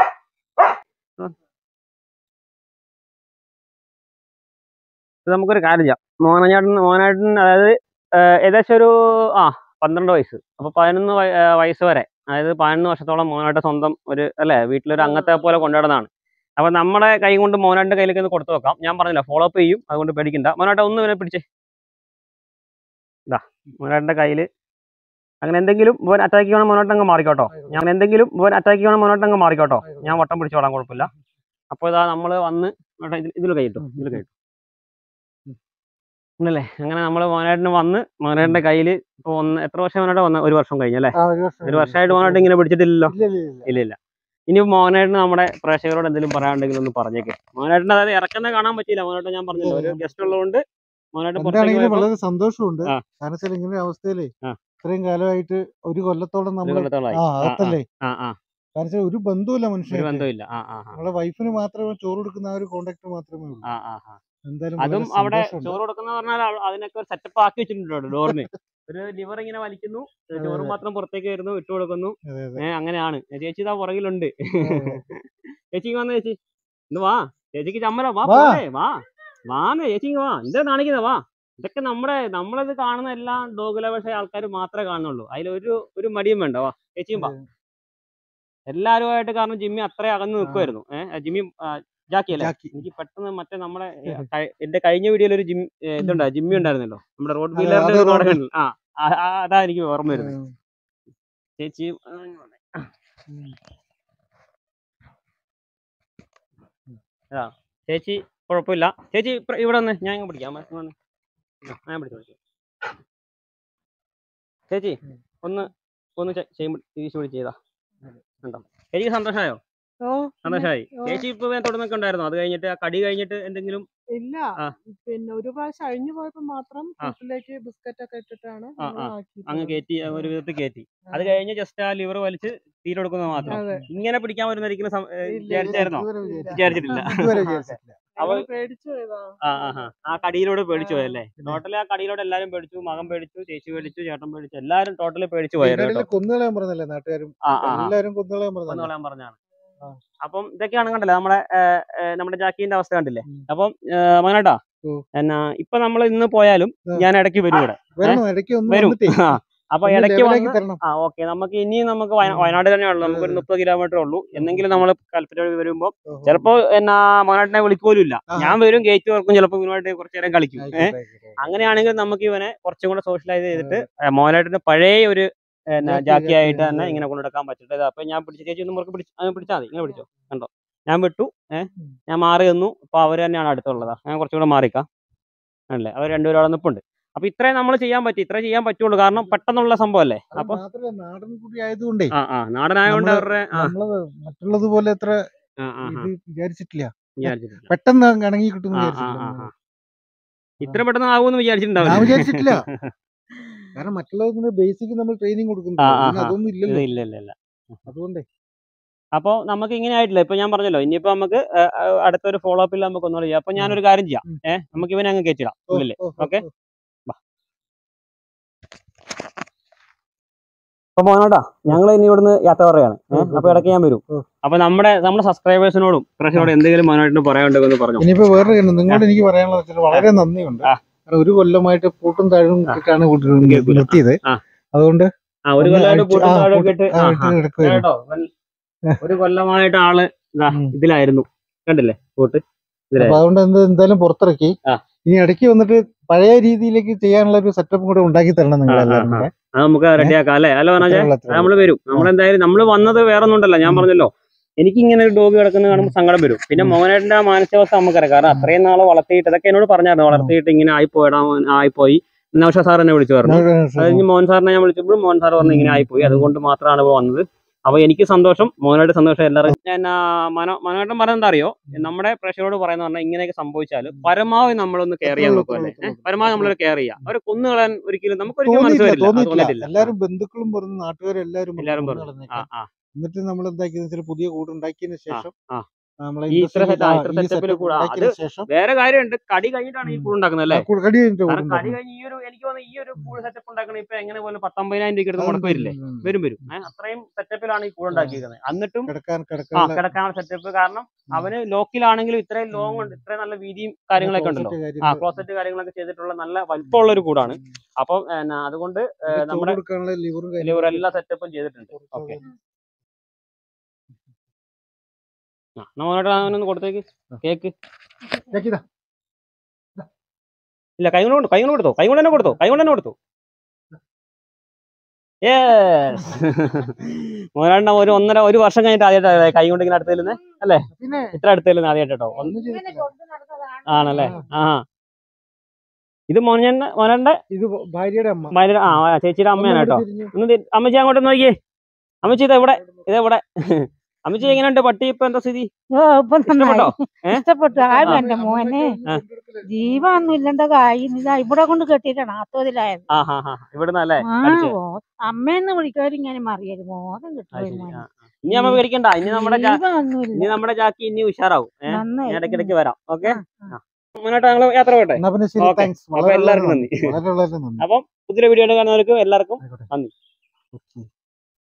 ഇത് നമുക്കൊരു കാര്യം ചെയ്യാം മോനഞ്ഞാട്ടൻ മോനായിട്ടൻ അതായത് ഏഹ് ഏകദേശം ഒരു ആ പന്ത്രണ്ട് വയസ്സ് അപ്പൊ പതിനൊന്ന് വയ- ഏഹ് വയസ്സ് വരെ അതായത് പതിനൊന്ന് വർഷത്തോളം മോനായിട്ട് സ്വന്തം ഒരു അല്ലേ വീട്ടിലൊരു അംഗത്തെ പോലെ കൊണ്ടുനടന്നതാണ് അപ്പൊ നമ്മുടെ കൈ കൊണ്ട് മോനാട്ടിന്റെ കയ്യിലേക്ക് ഒന്ന് കൊടുത്തു നോക്കാം ഞാൻ പറഞ്ഞില്ല ഫോളോ അപ്പ് ചെയ്യും അതുകൊണ്ട് പേടിക്കണ്ട മോനാട്ട ഒന്ന് ഇവനെ പിടിച്ചേ ഇതാ മോനാട്ടിന്റെ കയ്യിൽ അങ്ങനെ എന്തെങ്കിലും ഇവൻ അറ്റാക്ക് ചെയ്യണം മോനോട്ട് അങ്ങ് മാറിക്കോട്ടോ ഞാൻ എന്തെങ്കിലും ഇവൻ അറ്റാക്ക് ചെയ്യണം മോനോട്ട് അങ്ങ് മാറിക്കോട്ടോ ഞാൻ വട്ടം പിടിച്ചോളാം കുഴപ്പമില്ല അപ്പോൾ ഇതാ നമ്മൾ വന്ന് മോനോട്ടാ ഇതിൽ ഇതിൽ കൈയിട്ടു ഇതിൽ കൈയിട്ടു ഉണ്ടല്ലേ അങ്ങനെ നമ്മൾ മോനാട്ടിന് വന്ന് മോനാട്ടിന്റെ കയ്യിൽ ഇപ്പോൾ ഒന്ന് എത്ര വർഷം മോനായിട്ട് വന്ന ഒരു വർഷം കഴിഞ്ഞല്ലേ ആ, ഒരു വർഷം ഒരു വർഷമായിട്ട് മോനായിട്ട് ഇങ്ങനെ പിടിച്ചിട്ടില്ലല്ലോ ഇല്ല, ഇല്ല, ഇല്ല. ഇല്ല ഇല്ല ഇനി മോനായിട്ടിന് നമ്മുടെ പ്രേക്ഷകരോട് എന്തെങ്കിലും പറയാനുണ്ടെങ്കിൽ ഒന്ന് പറഞ്ഞേക്കെ മോനായിട്ടിന് അതായത് ഇറക്കുന്ന കാണാൻ പറ്റിയില്ല മോനായിട്ട് ഞാൻ പറഞ്ഞില്ല ഒരു ഗസ്റ്റ് ഉള്ളതുകൊണ്ട് മോനായിട്ട് പുറത്തേക്ക് എന്താണെങ്കിലും പോയപ്പോൾ വളരെ സന്തോഷമുണ്ട് ആ. കാരണം വെച്ചാൽ ഇങ്ങനെ ഒരു അവസ്ഥയിലേ ആ. ഇത്രയും കാലമായിട്ട് ഒരു കൊല്ലത്തോളം ഒരു നമ്മൾ കൊല്ലത്തോളമായി ആ ആ, ആ, അകത്തല്ലേ ആ ആ കാരണം വെച്ചാൽ ഒരു ബന്ധവുമില്ല ഒരു മനുഷ്യന് ബന്ധമില്ല ആ ആ ആ നമ്മളെ വൈഫിന് മാത്രമേ ചോറ് കൊടുക്കുന്ന ആ ഒരു കോണ്ടാക്ട് മാത്രമേ ഉള്ളൂ ആ ആ ആ എന്തായാലും അതും വളരെ അവിടെ സന്തോഷമുണ്ട്. ചോറ് കൊടുക്കുന്ന പറഞ്ഞാൽ അവ- അതിനൊക്കെ ഒരു സെറ്റപ്പ് ആക്കി വെച്ചിട്ടുണ്ട് ഡോറിന് ഒരു ലിവർ ഇങ്ങനെ വലിക്കുന്നു ചോറ് അതെ. മാത്രം പുറത്തേക്ക് വരുന്നു ഇട്ട് കൊടുക്കുന്നു അതെ, അതെ. ഏഹ് അങ്ങനെയാണ് ഏ, ചേച്ചി ഇതാ പുറകിലുണ്ട് ചേച്ചി ഇങ്ങ് വന്നേ ചേച്ചി ഇന്ന് വാ ചേച്ചിക്ക് ചമ്മല വാ വാ. പോരെ വാ വാന്ന് ചേച്ചി ഇങ്ങ് വാ എന്താ കാണിക്കുന്നത് വാ ഇതൊക്കെ നമ്മുടെ നമ്മളത് കാണുന്ന എല്ലാ ഡോഗ് ലവേഴ്സ് ആൾക്കാർ മാത്രമേ കാണുന്നുള്ളൂ അതിലൊരു ഒരു മടിയും വേണ്ട വാ ചേച്ചിയും വാ എല്ലാവരുമായിട്ട് കാരണം ജിമ്മി അത്രയും അകന്ന് നിൽക്കുമായിരുന്നു ഏഹ് ജിമ്മി ആ, ജാക്കി അല്ലേ ജാക്കി എനിക്ക് പെട്ടെന്ന് മറ്റേ നമ്മുടെ ഏ, കഴി- എന്റെ കഴിഞ്ഞ വീഡിയോയിൽ ഒരു ജിം ഏ, ഇതുണ്ടായി ജിമ്മി ഉണ്ടായിരുന്നല്ലോ നമ്മുടെ റോഡ് അതെ, വീലറിന്റെ അത് ഒരു road നാടകം ആ ആ, ആ, അതാ എനിക്ക് ഓർമ്മ വരുന്നത് ഉം. ചേച്ചി ആ, ഇങ്ങ് വന്നേ. ഉം. ആ ചേച്ചി കുഴപ്പമില്ല ചേച്ചി ഇപ്പ- ഇവിടെ വന്ന് ഞാൻ ഇങ്ങ് പിടിക്കാം ഇങ്ങ് വന്ന്. ആ, ഞാൻ പിടിച്ചു പിടിച്ചു ചേച്ചി ഉം. ഒന്ന് ഒന്ന് ചെ- ചെയ്യുമ്പോൾ തിരിച്ചു പിടി ചെയ്താ ഉണ്ടോ ചേച്ചിക്ക് സന്തോഷമായോ ഓ സന്തോഷമായി ഓ. ചേച്ചി ഇപ്പൊ ഞാൻ തുടർന്നൊക്കെ ഉണ്ടായിരുന്നു അത് കഴിഞ്ഞിട്ട് ആ കടി കഴിഞ്ഞിട്ട് എന്തെങ്കിലും ഇല്ല ആ. പിന്നെ ഒരു പ്രാവശ്യം അഴിഞ്ഞു പോയപ്പോ മാത്രം ആ. കൂട്ടിലേക്ക് ബിസ്ക്കറ്റ് ഒക്കെ ഇട്ടിട്ടാണ് ആ, നമ്മള് ആ. ആക്കിയിട്ടുള്ളത്. അങ്ങ് കയറ്റി ഒരു വിധത്തിൽ കയറ്റി അത് അതെ. കഴിഞ്ഞ് ജസ്റ്റ് ആ ലിവർ വലിച്ച് തീരെ കൊടുക്കുന്നത് മാത്രം അതെ ഇങ്ങനെ പിടിക്കാൻ പറ്റുന്ന ഒരിക്കലും സം- ഏ, ഇല്ല, വിചാരിച്ചായിരുന്നോ ഇതുവരെ വിചാരിച്ചില്ല. വിചാരിച്ചിട്ടില്ല ഇതുവരെ വിചാരിച്ചിട്ടില്ല അവൾ ഞങ്ങള് പേടിച്ചു പോയതാ ആ ആ ആ. ആ കടിയിലൂടെ പേടിച്ചു ആ. പോയല്ലേ ടോട്ടലി ആ കടിയിലൂടെ എല്ലാരും പേടിച്ചു മകൻ പേടിച്ചു ചേച്ചി പേടിച്ചു ചേട്ടൻ പേടിച്ചു എല്ലാരും ടോട്ടലി പേടിച്ചു പോയായിരുന്നു ഇതിനിടയില് കേട്ടോ കൊന്നുകളയാൻ പറഞ്ഞല്ലേ നാട്ടുകാരും ആ ആ ആ. എല്ലാരും കൊന്നുകളയാൻ ഒന്ന് പറഞ്ഞല്ലേ പറയാൻ പറഞ്ഞാണ് ആ. അപ്പം ഇതൊക്കെയാണ് കണ്ടല്ലേ നമ്മുടെ ഏ, ഏ, നമ്മുടെ ജാക്കിന്റെ അവസ്ഥ കണ്ടില്ലേ ഉം. അപ്പം മകനാട്ടാ ഓ. എന്നാ ഇപ്പൊ നമ്മൾ ഇന്ന് പോയാലും ആ. ഞാൻ ഇടയ്ക്ക് വരും ഇവിടെ വരണം ഇടയ്ക്ക് ഒന്ന് വരും വന്നിട്ടേ ആ. അപ്പൊ ഒന്ന് ഇടയ്ക്ക് ലെവലാക്കി വന്ന് തരണം ആ ഓക്കെ നമുക്ക് ഇനിയും നമുക്ക് വയ- ഉം. വയനാട് തന്നെയാണല്ലോ നമുക്ക് ഒരു അതെ, അതെ. മുപ്പത് കിലോമീറ്റർ ഉള്ളൂ എന്നെങ്കിലും നമ്മൾ കൽപ്പറ്റ വഴി വരുമ്പോ ഓഹോ. ചിലപ്പോ എന്നാ മകനാട്ടിനെ വിളിക്കോലും ഇല്ല ആഹാ. ഞാൻ വരും ഗേറ്റ് തുറക്കും ചിലപ്പോ ഇവനുമായിട്ട് കുറച്ചു നേരം കളിക്കും ഏഹ് ആയിക്കോട്ടെ, ആയിക്കോട്ടെ. അങ്ങനെയാണെങ്കിൽ നമുക്ക് ഇവനെ കുറച്ചും കൂടെ സോഷ്യലൈസ് ചെയ്തിട്ട് മോനായിട്ടിന്റെ പഴയ ഒരു എന്നാ ജാക്കി, ജാക്കി ആയിട്ട് ജാക്കി, തന്നെ അതെ. ഇങ്ങനെ കൊണ്ടുനടക്കാൻ പറ്റട്ടെ അപ്പൊ ഞാൻ പിടിച്ച ചേച്ചി ഒന്ന് മുറുക്ക് പിടിച്ച് അത് പിടിച്ചാൽ മതി ഇങ്ങനെ പിടിച്ചോ കണ്ടോ ഞാൻ വിട്ടു ഏഹ് ഉം. ഞാൻ മാറി നിന്നു അപ്പൊ അവര് തന്നെയാണ് അടുത്തുള്ളതാ ഞാൻ കുറച്ചും കൂടെ മാറിക്കാം അല്ലേ അവർ രണ്ടുപേരും അവിടെ നിൽപ്പുണ്ട് അപ്പൊ ഇത്രയും നമ്മൾ ചെയ്യാൻ പറ്റി ഇത്രേ ചെയ്യാൻ പറ്റുള്ളൂ കാരണം പെട്ടെന്നുള്ള സംഭവം അല്ലേ അത് അപ്പൊ മാത്രല്ല നാടൻ കുടി ആയതുകൊണ്ടേ ആ ആ നാടനായോണ്ട് നമ്മള് അവരുടെ ആ നമ്മള് മറ്റുള്ളത് പോലെ അത്ര ആ ആ ആ, ഇത് വിചാരിച്ചിട്ടില്ല വിചാരിച്ചിട്ടില്ല പെട്ടെന്ന് ഇണങ്ങി കിട്ടും ആ ആ വിചാരിച്ചിട്ടില്ല ആ നമ്മള്. ആ. ഇത്ര പെട്ടെന്ന് ആകുമെന്ന് ഞാൻ വിചാരിച്ചിട്ടുണ്ടാവില്ല വിചാരിച്ചിട്ടില്ല കാരണം മറ്റുള്ളതിന് ബേസിക് നമ്മൾ ട്രെയിനിങ് കൊടുക്കുന്നു ആ, ആ, ഇതിന് ആ. അതൊന്നും ഇല്ലല്ലോ ഇല്ല ഇല്ല ഇല്ല അതുകൊണ്ടേ അപ്പോൾ നമുക്ക് ഇങ്ങനെ ആയിട്ടില്ല ഇപ്പൊ ഞാൻ പറഞ്ഞല്ലോ ഇനിയിപ്പോ നമുക്ക് ആ, ആ, അടുത്തൊരു ഫോളോ അപ്പിൽ നമുക്ക് ഒന്നുകൂടെ ചെയ്യാം അപ്പൊ ഞാനൊരു കാര്യം ചെയ്യാം ഉം. ഏഹ് നമുക്ക് ഇവനെ അങ്ങ് കയറ്റിടാം ഓ, ഉള്ളില് ഓ, ഓ, ഓക്കേ. ഓ. അപ്പൊ മോനോട്ടാ ഞങ്ങൾ ഇനി ഇവിടുന്ന് യാത്ര പറയാണ് ഓ, ഓ, അപ്പൊ ഇടയ്ക്ക് ഞാൻ വരും ഓ. അപ്പൊ നമ്മുടെ നമ്മുടെ സബ്സ്ക്രൈബേഴ്സിനോടും പ്രേക്ഷകരോടും എന്തെങ്കിലും മോനായിട്ട് പറയാനുണ്ടെന്ന് പറഞ്ഞു ഇനിയിപ്പോ വേറെ കാര്യം നിങ്ങളോട് എനിക്ക് പറയാനുള്ളത് വെച്ചാൽ വളരെ നന്ദിയുണ്ട് ആ. കാരണം ഒരു കൊല്ലമായിട്ട് പൂട്ടും താഴും ഇട്ടിട്ടാണ് കൂട്ടി കേൾക്കൂല. നിർത്തിയത് ആ. അതുകൊണ്ട് ആ ഒരു ഒന്ന് കൊല്ലമായിട്ട് അഴിച്ച് കൂട്ടും ആ, താഴെ കൂട്ട്- ഇട്ട് ആ, ആ, ഇട്ട് ആ. കിടക്കുവായിരുന്നു. കേട്ടോ വൽ- ഒരു കൊല്ലമായിട്ട് ആള് ഇതാ ഉം. ഇതിലായിരുന്നു കണ്ടില്ലേ കൂട്ട് അപ്പൊ അതുകൊണ്ട് എന്ത് എന്തായാലും പുറത്തിറക്കി ആ. ഇനി ഇടയ്ക്ക് വന്നിട്ട് പഴയ രീതിയിലേക്ക് ചെയ്യാനുള്ള ഒരു സെറ്റപ്പ് കൂടെ ഉണ്ടാക്കി തരണം നിങ്ങൾ ആ, ആ, എല്ലാവരും ആ. കൂടെ. അത് നമുക്ക് റെഡിയാക്കാം അല്ലേ അല്ല പറഞ്ഞാൽ അത്രേ ഉള്ളൂ, അത്രേ ഉള്ളൂ. നമ്മൾ വരും നമ്മൾ എന്തായാലും നമ്മൾ വന്നത് വേറെ ഒന്നുണ്ടല്ലോ ഞാൻ ഉം. പറഞ്ഞല്ലോ എനിക്ക് ഇങ്ങനെ ഒരു ഡോഗ് കിടക്കുന്നത് കാണുമ്പോൾ സങ്കടം വരും പിന്നെ ഉം. മോഹനേട്ടന്റെ ആ മാനസികാവസ്ഥ നമുക്കറിയാം കാരണം അത്രയും നാള് വളർത്തിയിട്ട് ഇതൊക്കെ എന്നോട് പറഞ്ഞായിരുന്നു വളർത്തിയിട്ട് ഇങ്ങനെ ആയിപ്പോയിടാ ആയിപ്പോയി നൗഷ സാർ എന്നെ വിളിച്ചു പറഞ്ഞു അത് കഴിഞ്ഞ് മോഹൻ സാറിനെ ഞാൻ വിളിച്ചപ്പോഴും മോഹൻ സാർ പറഞ്ഞു ഇങ്ങനെ ഉം. ആയിപ്പോയി അതുകൊണ്ട് മാത്രമാണ് ഇപ്പോൾ വന്നത് അപ്പൊ എനിക്ക് സന്തോഷം മോഹനായിട്ട് സന്തോഷം എല്ലാവർക്കും ഞാൻ ആ, മനോ മനോഹരൻ പറഞ്ഞത് എന്താ അറിയോ നമ്മുടെ പ്രേക്ഷകരോട് പറയുന്ന പറഞ്ഞാൽ ഇങ്ങനെയൊക്കെ സംഭവിച്ചാൽ പരമാവധി നമ്മളൊന്ന് കെയർ ചെയ്യാൻ അത്രേ നോക്കുക ഉള്ളൂ, അല്ലേ അത്രേ ഉള്ളൂ. പരമാവധി നമ്മളൊരു കെയർ ചെയ്യുക അവരെ കൊന്നുകളയാൻ ഒരിക്കലും നമുക്ക് ഒരിക്കലും മനസ്സ് തോന്നിയിട്ടില്ല വരില്ല അത് തോന്നിയിട്ടില്ല തോന്നിയിട്ടില്ല എല്ലാരും ബന്ധുക്കളും പറഞ്ഞു നാട്ടുകാരും എല്ലാവരും പറഞ്ഞു എല്ലാവരും കൊന്നു പറഞ്ഞു ആ കളഞ്ഞേക്കാം. ആ എന്നിട്ട് നമ്മൾ എന്താക്കിയെന്ന് വെച്ചാൽ പുതിയ കൂട് ഉണ്ടാക്കിയതിന് ശേഷം ആ. നമ്മളെ ഈ ഇത്ര ഇൻഡസ്ട്രിയിൽ set- ആ, ആ, ഇത്ര ഈ setup ല് setup കൂടെ. ആ, ഉണ്ടാക്കിയതിന് ശേഷം വേറെ കാര്യമുണ്ട് കടി കഴിഞ്ഞിട്ടാണ് ഈ ഉം. കൂട് ഉണ്ടാക്കുന്നത് അല്ലേ ആ, കൂട് കടി കഴിഞ്ഞിട്ട് കാരണം കടി കൂടുണ്ടാക്കും. കഴിഞ്ഞ് ഈ ഒരു എനിക്ക് തോന്നുന്നു ഈ ഒരു കൂട് സെറ്റപ്പ് ഉണ്ടാക്കണ ഇപ്പൊ എങ്ങനെ പോലെ പത്തൊമ്പതിനായിരം രൂപ എടുത്ത് മുടക്ക് വരില്ലേ ഉം, ഉം. വരും വരും ഏഹ് അത്രയും സെറ്റപ്പിലാണ് ഈ കൂട് ഉണ്ടാക്കിയിരിക്കുന്നത് എന്നിട്ടും കിടക്കാൻ ആ കിടക്കാനുള്ള കിടക്കാനുള്ള സെറ്റപ്പ് കാരണം അവന് ലോക്കിലാണെങ്കിലും ഇത്രയും ലോങ് ഉണ്ട് ഇത്രയും നല്ല വീതിയും കാര്യങ്ങളൊക്കെ ഉണ്ടല്ലോ closet ആ കാര്യങ്ങള്. ക്ലോസറ്റ് കാര്യങ്ങളൊക്കെ ചെയ്തിട്ടുള്ള നല്ല വലിപ്പമുള്ള ഒരു കൂടാണ് ഉം. അപ്പം എന്നാ, അതുകൊണ്ട് ഏ, ഇത് ചോറ് നമ്മുടെ കൊടുക്കാനുള്ള ലിവറും ഡെലിവറി എല്ലാ സെറ്റപ്പും ചെയ്തിട്ടുണ്ട് ഓക്കെ നമ്മളോട് അവനൊന്ന് കൊടുത്തേക്ക് കേക്ക് ഇതാ. ഇല്ല കൈ കൊണ്ട് കൊടുത്തു കൈ കൊണ്ട് കൊടുത്തോ കൈ കൊണ്ട് തന്നെ കൊടുത്തോ കൈ കൊണ്ട് തന്നെ കൊടുത്തു മോനാണ്ട ഒരു ഒന്നര ഒരു വർഷം കഴിഞ്ഞിട്ട് ആദ്യമായിട്ട് കൈ കൊണ്ട് ഇങ്ങനെ അടുത്ത് അല്ലേ പിന്നെ ഇത്ര അടുത്ത് ആദ്യമായിട്ട് കേട്ടോ ഒന്നും ചെയ്തിട്ടില്ല. ആണല്ലേ ആ ഇത് മോനെ മോനന്റെ ഇത് ഭാര്യയുടെ അമ്മ ഭയങ്കര ആ ആ, ചേച്ചിയുടെ അമ്മയാണ് കേട്ടോ ഒന്നിങ്ങോട്ട് തിരിഞ്ഞു. ഒന്ന് തി- അമ്മച്ചി അങ്ങോട്ട് നോക്കിയേ അമ്മച്ചി ഇത് എവിടെ ഇത് എവിടെ അമ്മച്ചി എങ്ങനെയുണ്ട് പട്ടി ഇപ്പൊ എന്താ സ്ഥിതി ഓ ഇപ്പൊ ഇഷ്ടപ്പെട്ടോ നന്നായി ഇഷ്ടപ്പെട്ടു ആരും എന്റെ മോനെ ആ. ജീവൊന്നും ഇല്ലണ്ട കായി ഇതാ ഇവിടെ കൊണ്ട് കെട്ടിയിട്ടാണ് ആത്തോതിലായത് ആ ഹാ ഹാ ഇവിടുന്ന് അല്ലേ ആ കടിച്ചേ? ഓ അമ്മയെന്ന് വിളിക്കാരും ഇങ്ങനെ മറിയത് മോദം അത് കിട്ടും ശരി. ആ, ആ. ഇനി നമ്മ പേടിക്കണ്ട ഇനി നമ്മുടെ ജാ- ഇനി നമ്മുടെ ജാക്കി ഇനി ഉഷാറാവും ഏഹ് നന്നായി ഇടയ്ക്കിടയ്ക്ക് വരാം ഓക്കെ ആ, മുന്നോട്ട് ഞങ്ങൾ യാത്ര പോട്ടെ എന്നാ പിന്നെ ശരി ഓക്കേ. താങ്ക്സ് അപ്പൊ എല്ലാവർക്കും നന്ദി വളരെ വളരെ നന്ദി അപ്പം പുതിയ വീഡിയോ കാണുന്നവർക്ക് എല്ലാവർക്കും ആയിക്കോട്ടെ നന്ദി. ഓക്കേ.